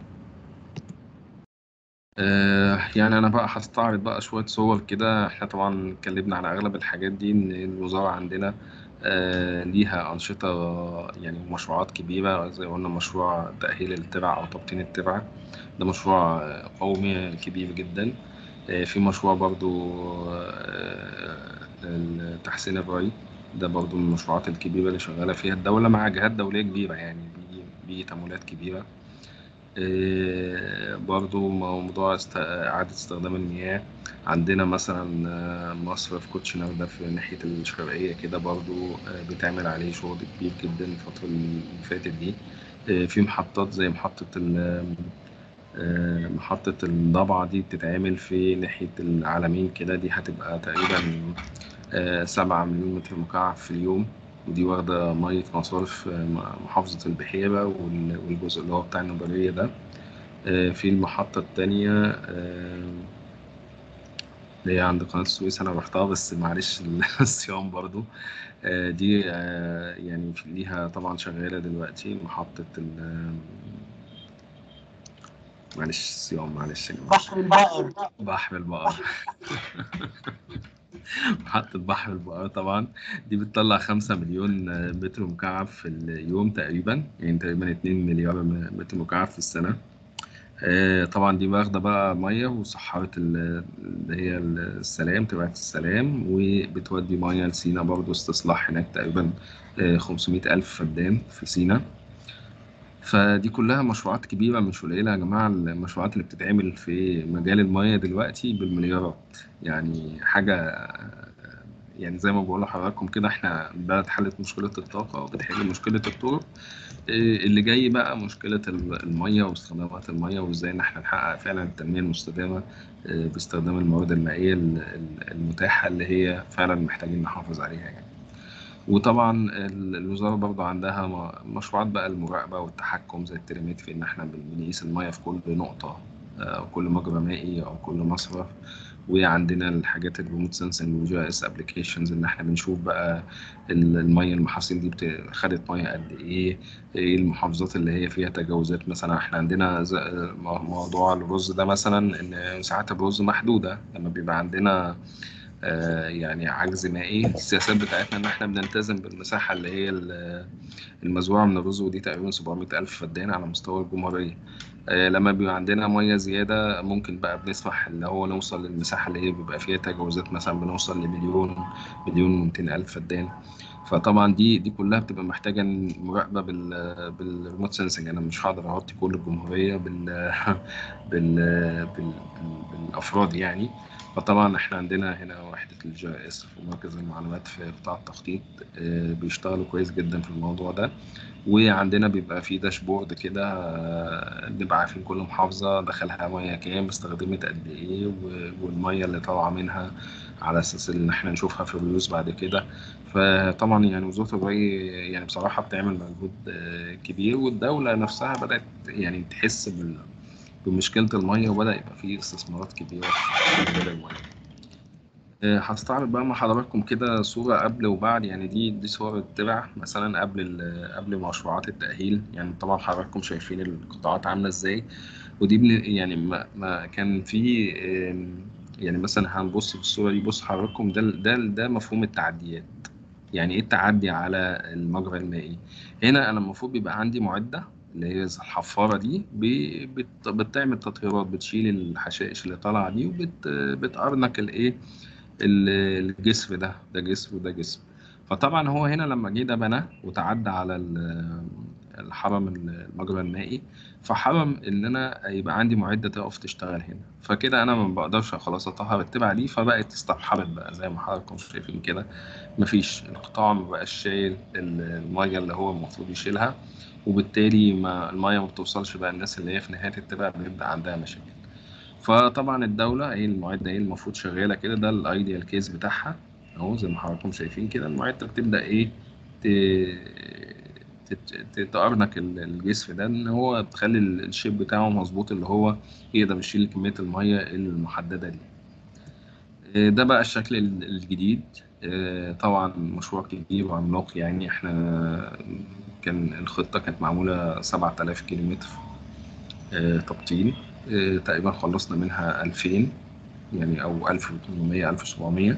آه، يعني انا بقى هستعرض بقى شوية صور كده احنا طبعا اتكلمنا على اغلب الحاجات دي ان الوزارة عندنا آه، ليها أنشطة يعني مشروعات كبيرة زي ما قلنا مشروع تأهيل الترع أو تبطين الترع ده مشروع آه، قومي كبير جدا آه، في مشروع برضو آه، تحسين الري ده برضو من المشروعات الكبيرة اللي شغالة فيها الدولة مع جهات دولية كبيرة يعني بي- بتمويلات كبيرة آه، برضو موضوع است- إعادة استخدام المياه عندنا مثلا آه، مصرف كوتشنر ده في ناحية الشرقية كده برضو آه، بيتعمل عليه شغل كبير جدا الفترة اللي فاتت دي آه، في محطات زي محطة ال- آه، محطة الضبعة دي بتتعمل في ناحية العالمين كده دي هتبقى تقريبا آه، سبعة مليون متر مكعب في اليوم ودي واخدة مية مصارف آه، محافظة البحيرة وال- والجزء اللي هو بتاع النوبلية ده آه، في المحطة التانية آه، اللي هي عند قناة السويس أنا رحتها بس معلش الصيام برضو آه، دي آه، يعني في- ليها طبعا شغالة دلوقتي محطة ال معلش الصيام معلش يا جماعة بحر البقر بحر البقر محطة بحر البقر طبعا دي بتطلع خمسة مليون متر مكعب في اليوم تقريبا يعني تقريبا اتنين مليار متر مكعب في السنة آه، طبعا دي واخده بقى ميه وصحارة ال- اللي هي السلام تبعت السلام وبتودي ميه لسينا برضو استصلاح هناك تقريبا آه، 500 ألف فدان في سينا فدي كلها مشروعات كبيرة مش قليلة يا جماعة المشروعات اللي بتتعمل في مجال المياه دلوقتي بالمليارات يعني حاجة يعني زي ما بقول لحضراتكم كده احنا بلد حلت مشكلة الطاقة وبتحل مشكلة الطرق إيه اللي جاي بقى مشكلة ال- المية واستخدامات المية وازاي ان احنا نحقق فعلا التنمية المستدامة إيه، باستخدام الموارد المائية ال- ال- المتاحة اللي هي فعلا محتاجين نحافظ عليها يعني. وطبعا ال- الوزاره برضه عندها م- مشروعات بقى المراقبه والتحكم زي التريمتري ان احنا بن- بنقيس الميه في كل نقطه او كل مجرى مائي او كل مصرف وعندنا الحاجات الريموت سنسنج والجي اس ابلكيشنز ان احنا بنشوف بقى ال- الميه المحاصيل دي بت- خدت ميه قد ايه ايه المحافظات اللي هي فيها تجاوزات مثلا احنا عندنا ز- مو- موضوع الرز ده مثلا ان ساعات الرز محدوده لما بيبقى عندنا آه، يعني عجز مائي السياسات بتاعتنا ان احنا بنلتزم بالمساحه اللي هي ال- المزروعه من الرز ودي تقريبا 700 الف فدان على مستوى الجمهوريه آه، لما بيبقى عندنا ميه زياده ممكن بقى بنسمح اللي هو نوصل للمساحه اللي هي بيبقى فيها تجاوزات مثلا بنوصل لمليون مليون و200 الف فدان فطبعا دي دي كلها بتبقى محتاجه مراقبه بال بالريموت سنسنج انا مش هقدر اغطي كل الجمهوريه بال بال بال بالافراد يعني فطبعا احنا عندنا هنا وحده الجي اس في مركز المعلومات في قطاع التخطيط آه، بيشتغلوا كويس جدا في الموضوع ده وعندنا بيبقى في داشبورد كده آه، نبقى عارفين كل محافظه دخلها ميه كام استخدمت قد ايه و- والميه اللي طالعه منها على اساس ان احنا نشوفها في الريوز بعد كده فطبعا يعني وزاره الري يعني بصراحه بتعمل مجهود آه، كبير والدوله نفسها بدات يعني تحس بال بمشكله الميه وبدا يبقى في استثمارات كبيره في مجال الميه آه، هستعرض بقى مع حضراتكم كده صورة قبل وبعد يعني دي دي صور التبع مثلا قبل ال- قبل مشروعات التأهيل يعني طبعا حضراتكم شايفين القطاعات عاملة ازاي ودي بن يعني ما, ما كان في آم، يعني مثلا هنبص في الصورة دي بص حضراتكم ده ده ده مفهوم التعديات يعني ايه التعدي على المجرى المائي هنا انا المفروض بيبقى عندي معدة اللي هي زي الحفارة دي ب- بت- بتعمل تطهيرات بتشيل الحشائش اللي طالعة دي وبتقرنك الايه ال- الجسر ده ده جسر وده جسر فطبعا هو هنا لما جه ده بنى وتعدى على ال- الحرم المجرى المائي فحرم ان انا يبقى عندي معده تقف تشتغل هنا فكده انا ما بقدرش خلاص اطهر التبع دي فبقت استبحرت بقى زي ما حضراتكم شايفين كده مفيش القطاع ما بقاش شايل ال- الميه اللي هو المفروض يشيلها وبالتالي ما الميه ما بتوصلش بقى الناس اللي هي في نهايه التبع بيبدا عندها مشاكل فطبعا الدولة هي المعدة هي المفروض شغالة كده ده الايديال كيس بتاعها اهو زي ما حضراتكم شايفين كده المعدة بتبدأ ايه ت- تت- ت- تقرنك ال- الجسر ده ان هو تخلي ال- الشيب بتاعه مظبوط اللي هو يقدر يشيل كمية المية المحددة دي آه، ده بقى الشكل ال- الجديد آه، طبعا مشروع كبير وعملاق يعني احنا كان الخطة كانت معمولة 7000 كيلومتر آه، تبطين آه، تقريبا خلصنا منها 2000 يعني او 1800 1700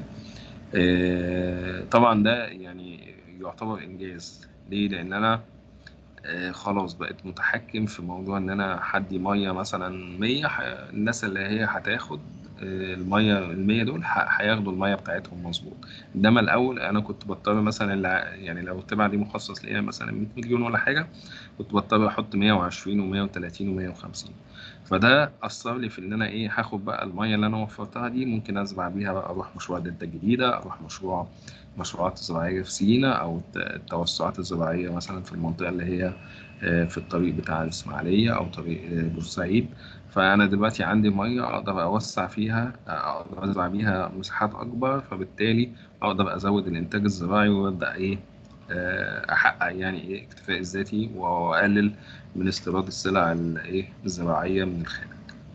آه، طبعا ده يعني يعتبر انجاز ليه لان انا آه، خلاص بقيت متحكم في موضوع ان انا حدي ميه مثلا 100 ح- الناس اللي هي هتاخد آه، الميه ال 100 دول ح- هياخدوا الميه بتاعتهم مظبوط انما الاول انا كنت بضطر مثلا الع- يعني لو التبع دي مخصص ليها مثلا 100 مليون ولا حاجه كنت بضطر احط 120 و130 و150 فده اثر لي في ان انا ايه هاخد بقى الميه اللي انا وفرتها دي ممكن ازرع بيها بقى اروح مشروع دلتا الجديده اروح مشروع مشروعات زراعيه في سينا او الت- التوسعات الزراعيه مثلا في المنطقه اللي هي آه، في الطريق بتاع الاسماعيليه او طريق آه، بورسعيد فانا دلوقتي عندي ميه اقدر اوسع فيها آه، اقدر ازرع بيها مساحات اكبر فبالتالي اقدر ازود الانتاج الزراعي وابدا ايه آه، احقق يعني ايه اكتفاء الذاتي واقلل من استيراد السلع الايه الزراعيه من الخارج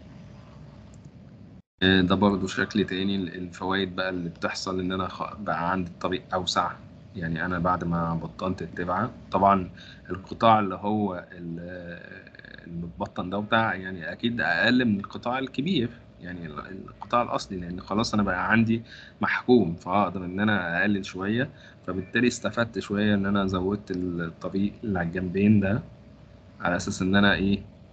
آه، ده برضو شكل تاني الفوائد بقى اللي بتحصل ان انا خ- بقى عندي الطريق اوسع يعني انا بعد ما بطنت التبعه طبعا القطاع اللي هو ال- المتبطن ده بتاع يعني اكيد اقل من القطاع الكبير يعني ال- القطاع الاصلي لان خلاص انا بقى عندي محكوم فاقدر ان انا اقلل شويه فبالتالي استفدت شويه ان انا زودت الطريق اللي على الجنبين ده على اساس ان انا ايه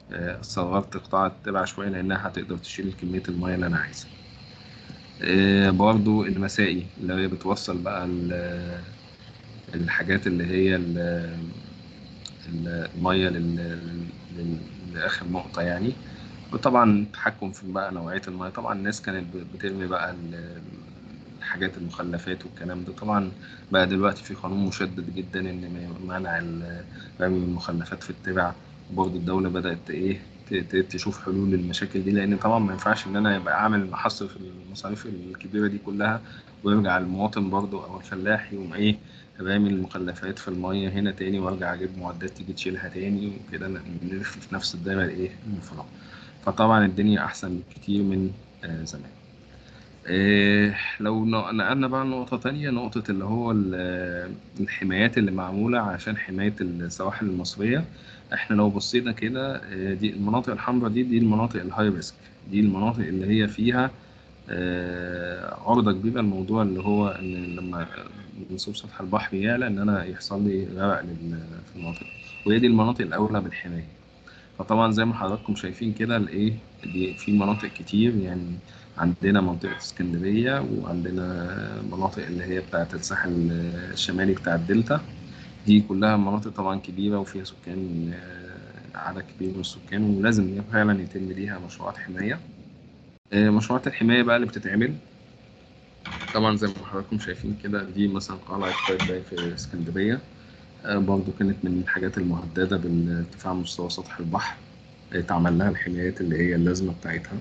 آه، صغرت قطاع الترعه شويه لانها هتقدر تشيل كميه الميه اللي انا عايزها آه، برضو المسائي اللي هي بتوصل بقى ال- الحاجات اللي هي ال- ال- الميه لل- لل- لاخر نقطه يعني وطبعا التحكم في بقى نوعيه الميه طبعا الناس كانت ب- بترمي بقى ال- الحاجات المخلفات والكلام ده طبعا بقى دلوقتي في قانون مشدد جدا ان منع ال- رمي المخلفات في الترع وبرضه الدوله بدات ايه ت- ت- تشوف حلول للمشاكل دي لان طبعا ما ينفعش ان انا يبقى اعمل محصر في المصاريف الكبيره دي كلها ويرجع المواطن برضه او الفلاح يقوم ايه رامي المخلفات في الميه هنا تاني وارجع اجيب معدات تيجي تشيلها تاني وكده نلف في نفس الدايره الايه المفرغه فطبعا الدنيا احسن كتير من آه، زمان إيه لو ن- نقلنا بقى نقطة تانية نقطة اللي هو ال- الحمايات اللي معمولة عشان حماية السواحل المصرية احنا لو بصينا كده إيه، دي المناطق الحمراء دي دي المناطق الهاي ريسك دي المناطق اللي هي فيها آه، عرضة كبيرة الموضوع اللي هو ان لما منسوب سطح البحر يعلى ان انا يحصل لي غرق لل- في المناطق وهي دي المناطق الاولى بالحماية فطبعا زي ما حضراتكم شايفين كده الايه دي في مناطق كتير يعني عندنا منطقة اسكندرية وعندنا مناطق اللي هي بتاعة الساحل الشمالي بتاع الدلتا دي كلها مناطق طبعا كبيرة وفيها سكان آه، عدد كبير من السكان ولازم فعلا يتم ليها مشروعات حماية آه، مشروعات الحماية بقى اللي بتتعمل طبعا زي ما حضراتكم شايفين كده دي مثلا قلعة قايتباي في اسكندرية آه، برضو كانت من الحاجات المهددة بارتفاع مستوى سطح البحر آه، اتعمل لها الحمايات اللي هي اللازمة بتاعتها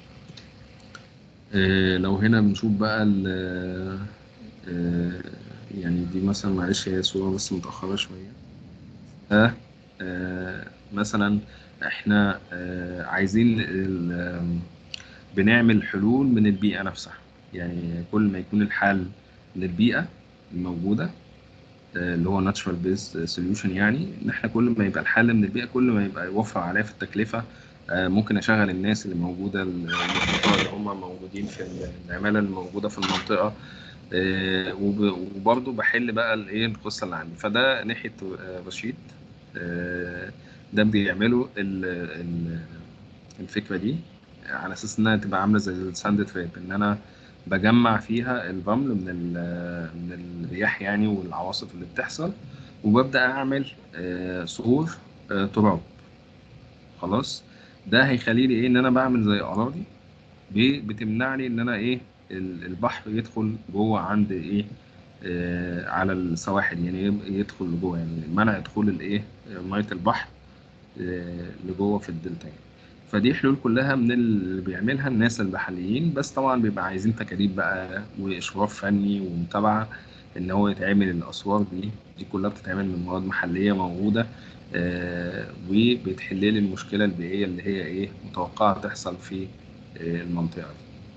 آه، لو هنا بنشوف بقى ال- آه، يعني دي مثلا معلش هي صورة بس متأخرة شوية آه آه، مثلا احنا آه، عايزين ال- آم، بنعمل حلول من البيئة نفسها يعني كل ما يكون الحل للبيئة الموجودة آه، اللي هو natural based solution يعني ان احنا كل ما يبقى الحل من البيئة كل ما يبقى يوفر عليا في التكلفة آه، ممكن اشغل الناس اللي موجودة الخطاة اللي هم موجودين في العمالة اللي موجودة في المنطقة آه، وب- وبرضه بحل بقى الايه القصة اللي عندي فده ناحية آه، رشيد آه، ده بيعملوا ال- ال- الفكرة دي على اساس انها تبقى عامله زي الساند تراب ان انا بجمع فيها الرمل من ال- من الرياح يعني والعواصف اللي بتحصل وببدا اعمل آه، صخور آه، تراب خلاص ده هيخلي لي ايه ان انا بعمل زي اراضي ب- بتمنعني ان انا ايه ال- البحر يدخل جوه عند ايه آه، على السواحل يعني يب- يدخل لجوه يعني منع دخول الايه آه، ميه البحر آه، لجوه في الدلتا يعني فدي حلول كلها من اللي بيعملها الناس المحليين بس طبعا بيبقى عايزين تكاليف بقى واشراف فني ومتابعه ان هو يتعمل الاسوار دي دي كلها بتتعمل من مواد محليه موجوده آه، وبتحل لي المشكله البيئيه اللي هي ايه متوقعه تحصل في آه، المنطقه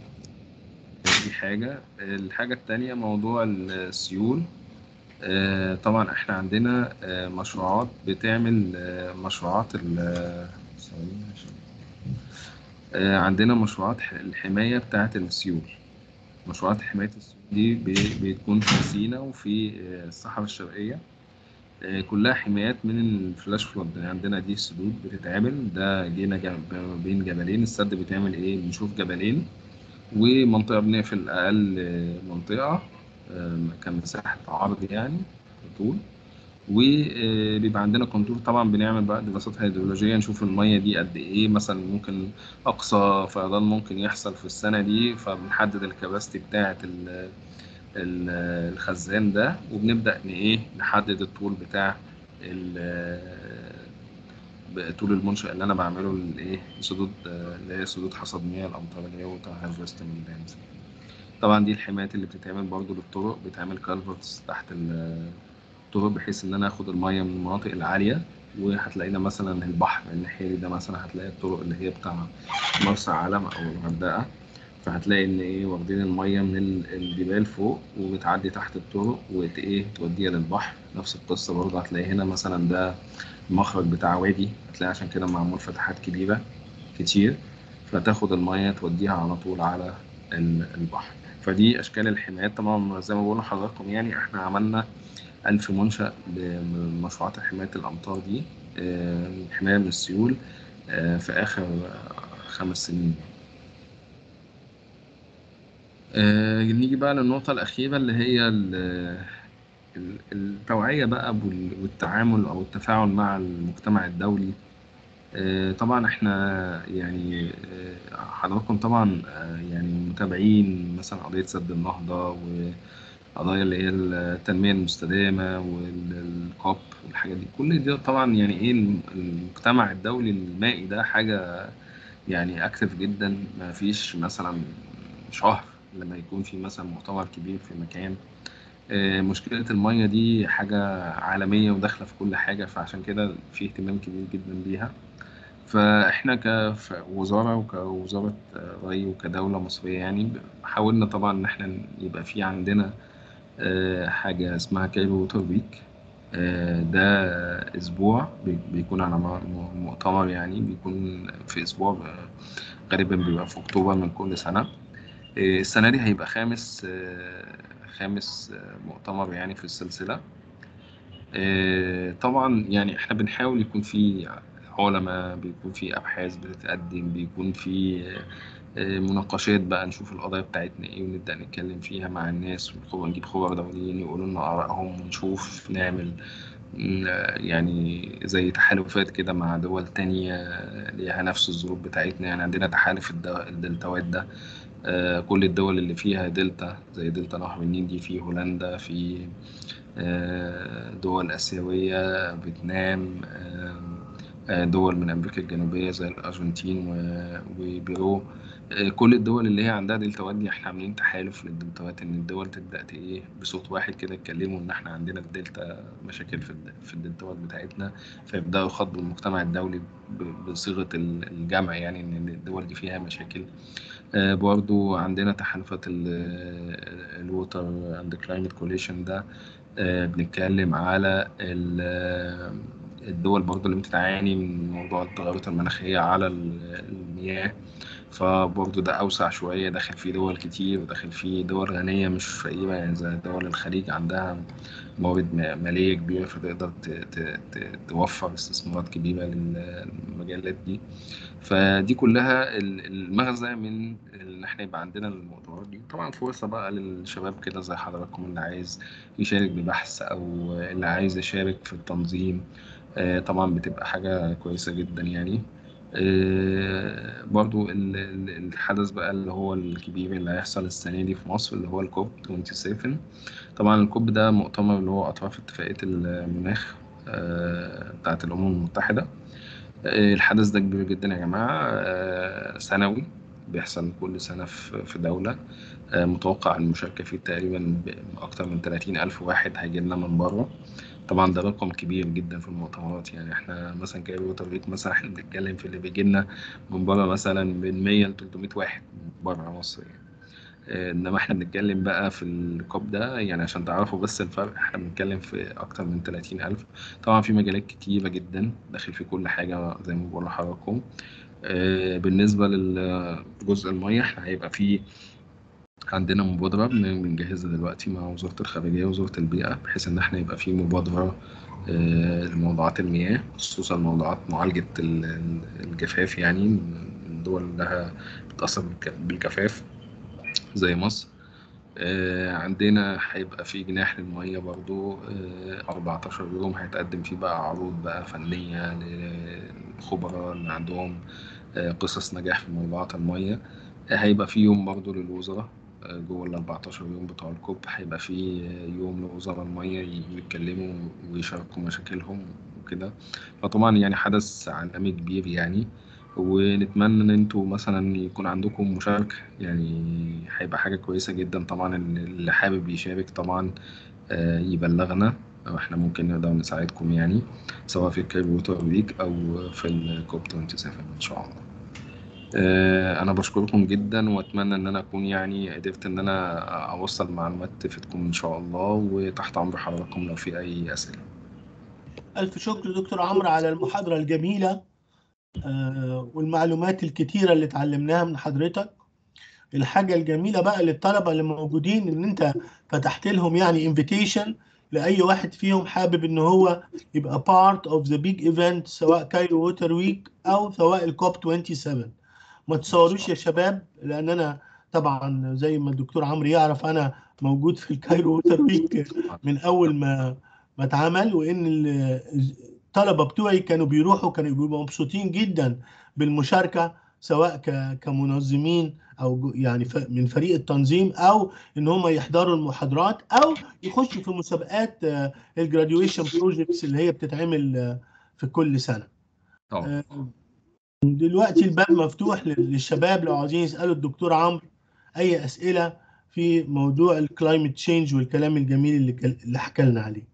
دي دي حاجه الحاجه التانيه موضوع السيول آه، طبعا احنا عندنا آه، مشروعات بتعمل آه، مشروعات ال- ثواني عشان- آه، عندنا مشروعات ح- الحماية بتاعة السيول مشروعات حماية السيول دي ب- بتكون في سيناء وفي آه، الصحراء الشرقية آه، كلها حمايات من الفلاش فلود يعني عندنا دي سدود بتتعمل ده جينا جنب- بين جبلين السد بيتعمل ايه بنشوف جبلين ومنطقة بنقفل أقل آه، منطقة آه، كمساحة عرض يعني طول وبيبقى عندنا كونتور طبعا بنعمل بقى دراسات هيدرولوجية نشوف المية دي قد إيه مثلا ممكن أقصى فيضان ممكن يحصل في السنة دي فبنحدد الكباستي بتاعة ال- ال- الخزان ده وبنبدأ ن- إيه نحدد الطول بتاع ال- طول المنشأ اللي أنا بعمله الإيه سدود آه، اللي هي سدود حصاد مياه الأمطار اللي هي ووتر هارفستنج دامز طبعا دي الحمايات اللي بتتعمل برضو للطرق بتعمل كالفرتس تحت ال- الطرق بحيث ان انا اخد الميه من المناطق العاليه وهتلاقينا مثلا البحر الناحيه دي ده مثلا هتلاقي الطرق اللي هي بتاع مرسى علم او الغردقه فهتلاقي ان ايه واخدين الميه من ال- الجبال فوق وبتعدي تحت الطرق وايه توديها للبحر نفس القصه برضه هتلاقي هنا مثلا ده المخرج بتاع وادي هتلاقي عشان كده معمول فتحات كبيره كتير فتاخد الميه توديها على طول على ال- البحر فدي اشكال الحمايات طبعا زي ما بقول لحضراتكم يعني احنا عملنا ألف منشأ لمشروعات حماية الأمطار دي آه، حماية من السيول آه، في آخر خمس سنين آه، نيجي بقى للنقطة الأخيرة اللي هي ال- ال- التوعية بقى وال- والتعامل أو التفاعل مع المجتمع الدولي آه، طبعا احنا يعني آه، حضراتكم طبعا آه، يعني متابعين مثلا قضية سد النهضة وقضايا اللي هي التنمية المستدامة والكوب والحاجات دي كل دي طبعا يعني ايه المجتمع الدولي المائي ده حاجة يعني اكتف جدا ما فيش مثلا شهر لما يكون في مثلا مؤتمر كبير في مكان آه، مشكلة المية دي حاجة عالمية وداخلة في كل حاجة فعشان كده في اهتمام كبير جدا بيها فاحنا كوزارة وكوزارة ري وكدولة مصرية يعني حاولنا طبعا ان احنا يبقى في عندنا آه، حاجة اسمها كايرو ووتر ويك آه، ده اسبوع بي- بيكون على م- مؤتمر يعني بيكون في اسبوع آه، غالبا بيبقى في اكتوبر من كل سنة آه، السنة دي هيبقى خامس آه، خامس آه، مؤتمر يعني في السلسلة آه، طبعا يعني احنا بنحاول يكون في علماء بيكون في ابحاث بتتقدم بيكون في آه، مناقشات بقى نشوف القضايا بتاعتنا ايه ونبدا نتكلم فيها مع الناس ونخو- ونجيب خبراء دوليين يقولوا لنا ارائهم ونشوف نعمل م، يعني زي تحالفات كده مع دول تانية ليها نفس الظروف بتاعتنا يعني عندنا تحالف الد- الدلتاوات ده آه، كل الدول اللي فيها دلتا زي دلتا نهر النيل دي في هولندا في آه، دول آسيوية فيتنام آه، آه، دول من أمريكا الجنوبية زي الأرجنتين و- وبيرو آه، كل الدول اللي هي عندها دلتاوات دي احنا عاملين تحالف للدلتاوات ان الدول تبدا ت- ايه بصوت واحد كده يتكلموا ان احنا عندنا الدلتا مشاكل في الد- في الدلتاوات بتاعتنا فيبداوا يخاطبوا المجتمع الدولي ب- بصيغه ال- الجمع يعني ان الدول دي فيها مشاكل آه، برضو عندنا تحالفات الووتر اند كلايمت كوليشن ده آه، بنتكلم على ال- آه، الدول برضو اللي بتعاني من موضوع التغيرات المناخية على ال- المياه فبرضو ده أوسع شوية داخل فيه دول كتير وداخل فيه دول غنية مش فقيرة يعني زي دول الخليج عندها موارد ما- مالية كبيرة فتقدر ت- ت- ت- توفر استثمارات كبيرة للمجالات دي فدي كلها ال- المغزى من ان احنا يبقى عندنا المؤتمرات دي طبعا فرصة بقى للشباب كده زي حضراتكم اللي عايز يشارك ببحث او اللي عايز يشارك في التنظيم آه، طبعا بتبقى حاجة كويسة جدا يعني آه، برضو ال- ال- الحدث بقى اللي هو الكبير اللي هيحصل السنة دي في مصر اللي هو الكوب 27 طبعا الكوب ده مؤتمر اللي هو أطراف اتفاقية المناخ آه، بتاعت الأمم المتحدة آه، الحدث ده كبير جدا يا جماعة آه، سنوي بيحصل كل سنة في في دولة آه، متوقع المشاركة فيه تقريبا أكتر من 30 ألف واحد هيجي لنا من بره طبعا ده رقم كبير جدا في المؤتمرات يعني احنا مثلا كايرو ووتر ويك مثلا احنا بنتكلم في اللي بيجي لنا من بره مثلا من 100 ل 300 واحد بره مصر يعني. آه، انما احنا بنتكلم بقى في الكوب ده يعني عشان تعرفوا بس الفرق احنا بنتكلم في اكتر من 30 الف طبعا في مجالات كتيرة جدا داخل في كل حاجة زي ما بقول لحضراتكم آه، بالنسبة للجزء المية احنا هيبقى في عندنا مبادرة بن- بنجهزها دلوقتي مع وزارة الخارجية ووزارة البيئة بحيث إن احنا يبقى في مبادرة آه، لموضوعات المياه خصوصا موضوعات معالجة ال- ال- الجفاف يعني من الدول اللي لها بتأثر بالك- بالجفاف زي مصر آه، عندنا هيبقى في جناح للمية برضو آه، 14 يوم هيتقدم فيه بقى عروض بقى فنية للخبراء اللي عندهم آه، قصص نجاح في موضوعات المية آه، هيبقى في يوم برضو للوزراء آه، جوه ال 14 يوم بتوع الكوب هيبقى في آه، يوم لوزراء المية يجوا يتكلموا ويشاركوا مشاكلهم وكده فطبعا يعني حدث عالمي كبير يعني ونتمنى ان انتوا مثلا يكون عندكم مشاركة يعني هيبقى حاجة كويسة جدا طبعا اللي اللي حابب يشارك طبعا آه، يبلغنا احنا ممكن نقدر نساعدكم يعني سواء في الكايرو ووتر ويك او في الكوب 27 ان شاء الله آه، انا بشكركم جدا واتمنى ان انا اكون يعني قدرت ان انا اوصل معلومات تفيدكم ان شاء الله وتحت امر حضراتكم لو في اي اسئله ألف شكر دكتور عمرو على المحاضرة الجميلة آه، والمعلومات الكتيرة اللي اتعلمناها من حضرتك الحاجة الجميلة بقى للطلبة اللي موجودين إن أنت فتحت لهم يعني انفيتيشن لاي واحد فيهم حابب ان هو يبقى part of the big event سواء كايرو ووتر ويك او سواء الكوب 27 ما تصوروش يا شباب لان انا طبعا زي ما الدكتور عمرو يعرف انا موجود في الكايرو ووتر ويك من اول ما ما اتعمل وان ال- الطلبه بتوعي كانوا بيروحوا كانوا بيبقوا مبسوطين جدا بالمشاركه سواء ك- كمنظمين او جو- يعني ف- من فريق التنظيم او ان هم يحضروا المحاضرات او يخشوا في مسابقات الجراديويشن بروجكتس اللي هي بتتعمل آه، في كل سنه طبعا آه، دلوقتي الباب مفتوح لل- للشباب لو عايزين يسالوا الدكتور عمرو اي اسئله في موضوع الكلايمت تشينج والكلام الجميل اللي كل- اللي حكى لنا عليه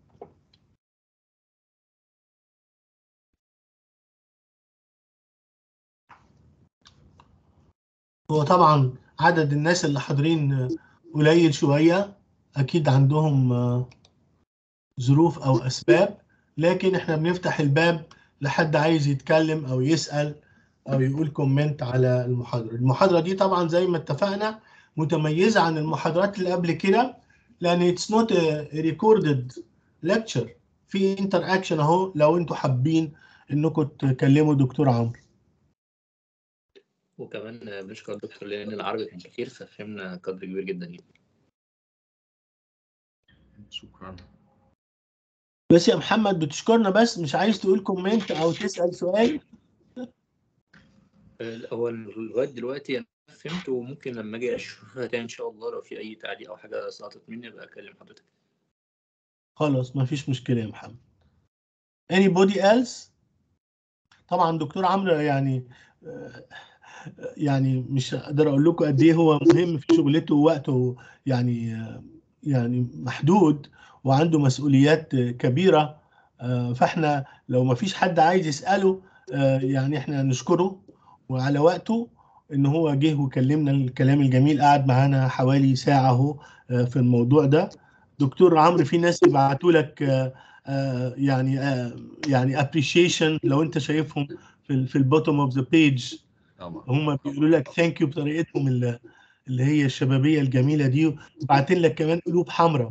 هو طبعا عدد الناس اللي حاضرين آه، قليل شويه اكيد عندهم آه، ظروف او اسباب لكن احنا بنفتح الباب لحد عايز يتكلم او يسال او يقول كومنت على المحاضره المحاضره دي طبعا زي ما اتفقنا متميزه عن المحاضرات اللي قبل كده لان اتس نوت ريكوردد ليكتشر في انتر اكشن اهو لو انتوا حابين انكم تكلموا دكتور عمرو وكمان بنشكر الدكتور لان العربي كان كتير ففهمنا قدر كبير جدا يعني شكرا بس يا محمد بتشكرنا بس مش عايز تقول كومنت او تسال سؤال هو لغايه دلوقتي انا فهمت وممكن لما اجي اشوفها تاني ان شاء الله لو في اي تعليق او حاجه سقطت مني ابقى اكلم حضرتك خلاص ما فيش مشكلة يا محمد. Anybody else؟ طبعا دكتور عمرو يعني آه، يعني مش هقدر اقول لكم قد ايه هو مهم في شغلته ووقته يعني آه، يعني محدود وعنده مسؤوليات آه، كبيرة آه، فاحنا لو ما فيش حد عايز يسأله آه، يعني احنا نشكره وعلى وقته ان هو جه وكلمنا الكلام الجميل قعد معانا حوالي ساعة اهو آه، في الموضوع ده دكتور عمرو في ناس يبعتوا لك آه، آه، يعني آه، يعني ابريشيشن لو انت شايفهم في ال- في البوتوم اوف ذا بيج طبعا هم بيقولوا لك ثانك يو بطريقتهم اللي اللي هي الشبابيه الجميله دي وبعتين لك كمان قلوب حمراء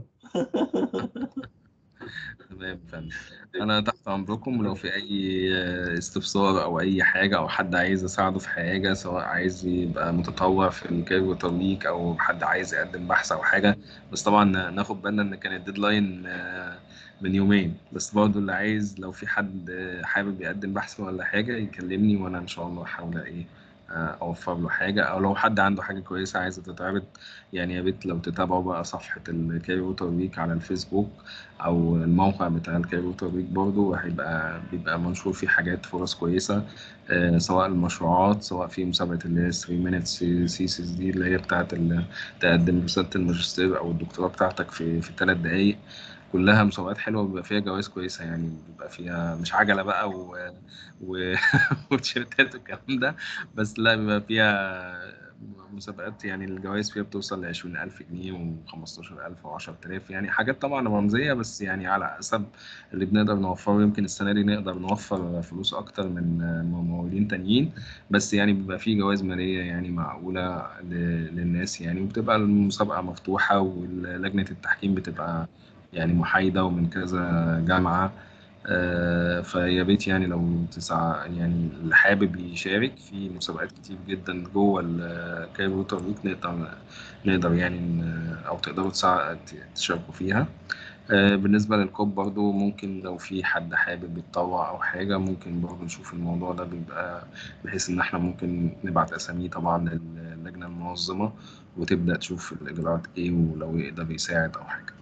تمام فندم انا تحت امركم ولو في اي استفسار او اي حاجه او حد عايز اساعده في حاجه سواء عايز يبقى متطوع في الكيرو ترويك او حد عايز يقدم بحث او حاجه بس طبعا ناخد بالنا ان كان الديدلاين آه، من يومين بس برضه اللي عايز لو في حد آه، حابب يقدم بحث ولا حاجه يكلمني وانا ان شاء الله احاول ايه آه، اوفر له حاجه او لو حد عنده حاجه كويسه عايزه تتعرض يعني يا ريت لو تتابعوا بقى صفحه الكيرو ويك على الفيسبوك او الموقع بتاع الكايرو ويك برضه هيبقى بيبقى منشور فيه حاجات فرص كويسه آه، سواء المشروعات سواء في مسابقه اللي هي 3 مينتس سيسيس دي اللي هي بتاعه ال- تقدم رساله الماجستير او الدكتوراه بتاعتك في في ثلاث دقائق كلها مسابقات حلوه وبيبقى فيها جوائز كويسه يعني بيبقى فيها مش عجله بقى و... و... وتيشيرتات والكلام ده بس لا بيبقى فيها مسابقات يعني الجوائز فيها بتوصل ل 20000 جنيه و15000 و10000 يعني حاجات طبعا رمزيه بس يعني على حسب اللي بنقدر نوفره يمكن السنه دي نقدر نوفر فلوس اكتر من ممولين تانيين بس يعني بيبقى فيه جوائز ماليه يعني معقوله ل- للناس يعني وبتبقى المسابقه مفتوحه ولجنه التحكيم بتبقى يعني محايده ومن كذا جامعه آه، فيا ريت يعني لو تسعى يعني اللي حابب يشارك في مسابقات كتير جدا جوه الكايرو ووتر ويك نقدر نقدر يعني ن- او تقدروا تسع- تشاركوا فيها آه، بالنسبة للكوب برضو ممكن لو في حد حابب يتطوع أو حاجة ممكن برضو نشوف الموضوع ده بيبقى بحيث إن إحنا ممكن نبعت أساميه طبعا للجنة المنظمة وتبدأ تشوف الإجراءات إيه ولو يقدر يساعد أو حاجة.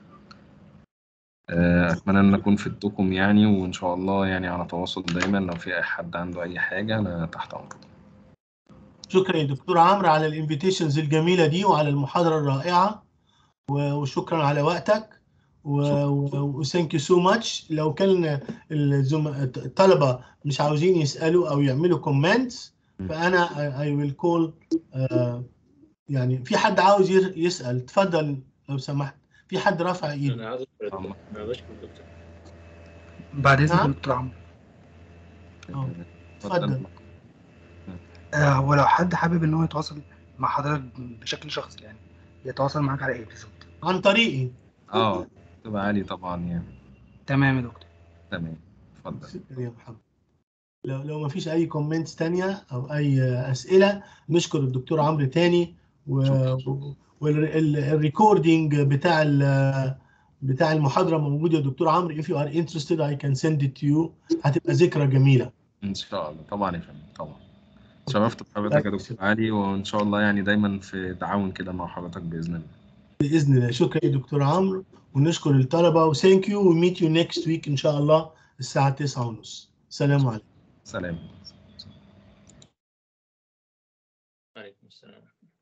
آه، أتمنى إن أكون فدتكم يعني وإن شاء الله يعني على تواصل دايما لو في أي حد عنده أي حاجة أنا تحت أمركم. شكرا يا دكتور عمرو على الانفيتيشنز الجميله دي وعلى المحاضره الرائعه و- وشكرا على وقتك وثانك يو سو ماتش لو كان الزم... الطلبه مش عاوزين يسالوا او يعملوا كومنتس فانا اي ويل كول يعني في حد عاوز ير- يسال تفضل لو سمحت في حد رفع ايده انا عاوز اشكر الدكتور انا بشكر الدكتور بعد اذنك نعم. يا دكتور عمرو أه، اتفضل آه، ولو حد حابب ان هو يتواصل مع حضرتك بشكل شخصي يعني يتواصل معاك على ايه بالظبط عن طريقي اه تبقى عالي طبعا يعني تمام يا دكتور تمام اتفضل شكرا يا محمد لو لو ما فيش اي كومنتس تانية او اي اسئله نشكر الدكتور عمرو تاني والريكوردينج بتاع ال- بتاع المحاضره موجود يا دكتور عمرو if you are interested I can send it to you هتبقى ذكرى جميله ان شاء الله طبعا يا فندم طبعا شرفت بحضرتك يا دكتور علي وان شاء الله يعني دايما في تعاون كده مع حضرتك باذن الله باذن الله شكرا يا دكتور عمرو ونشكر الطلبه وثانك يو وميت يو نيكست ويك ان شاء الله الساعه 9:30 سلام عليكم سلام عليكم السلام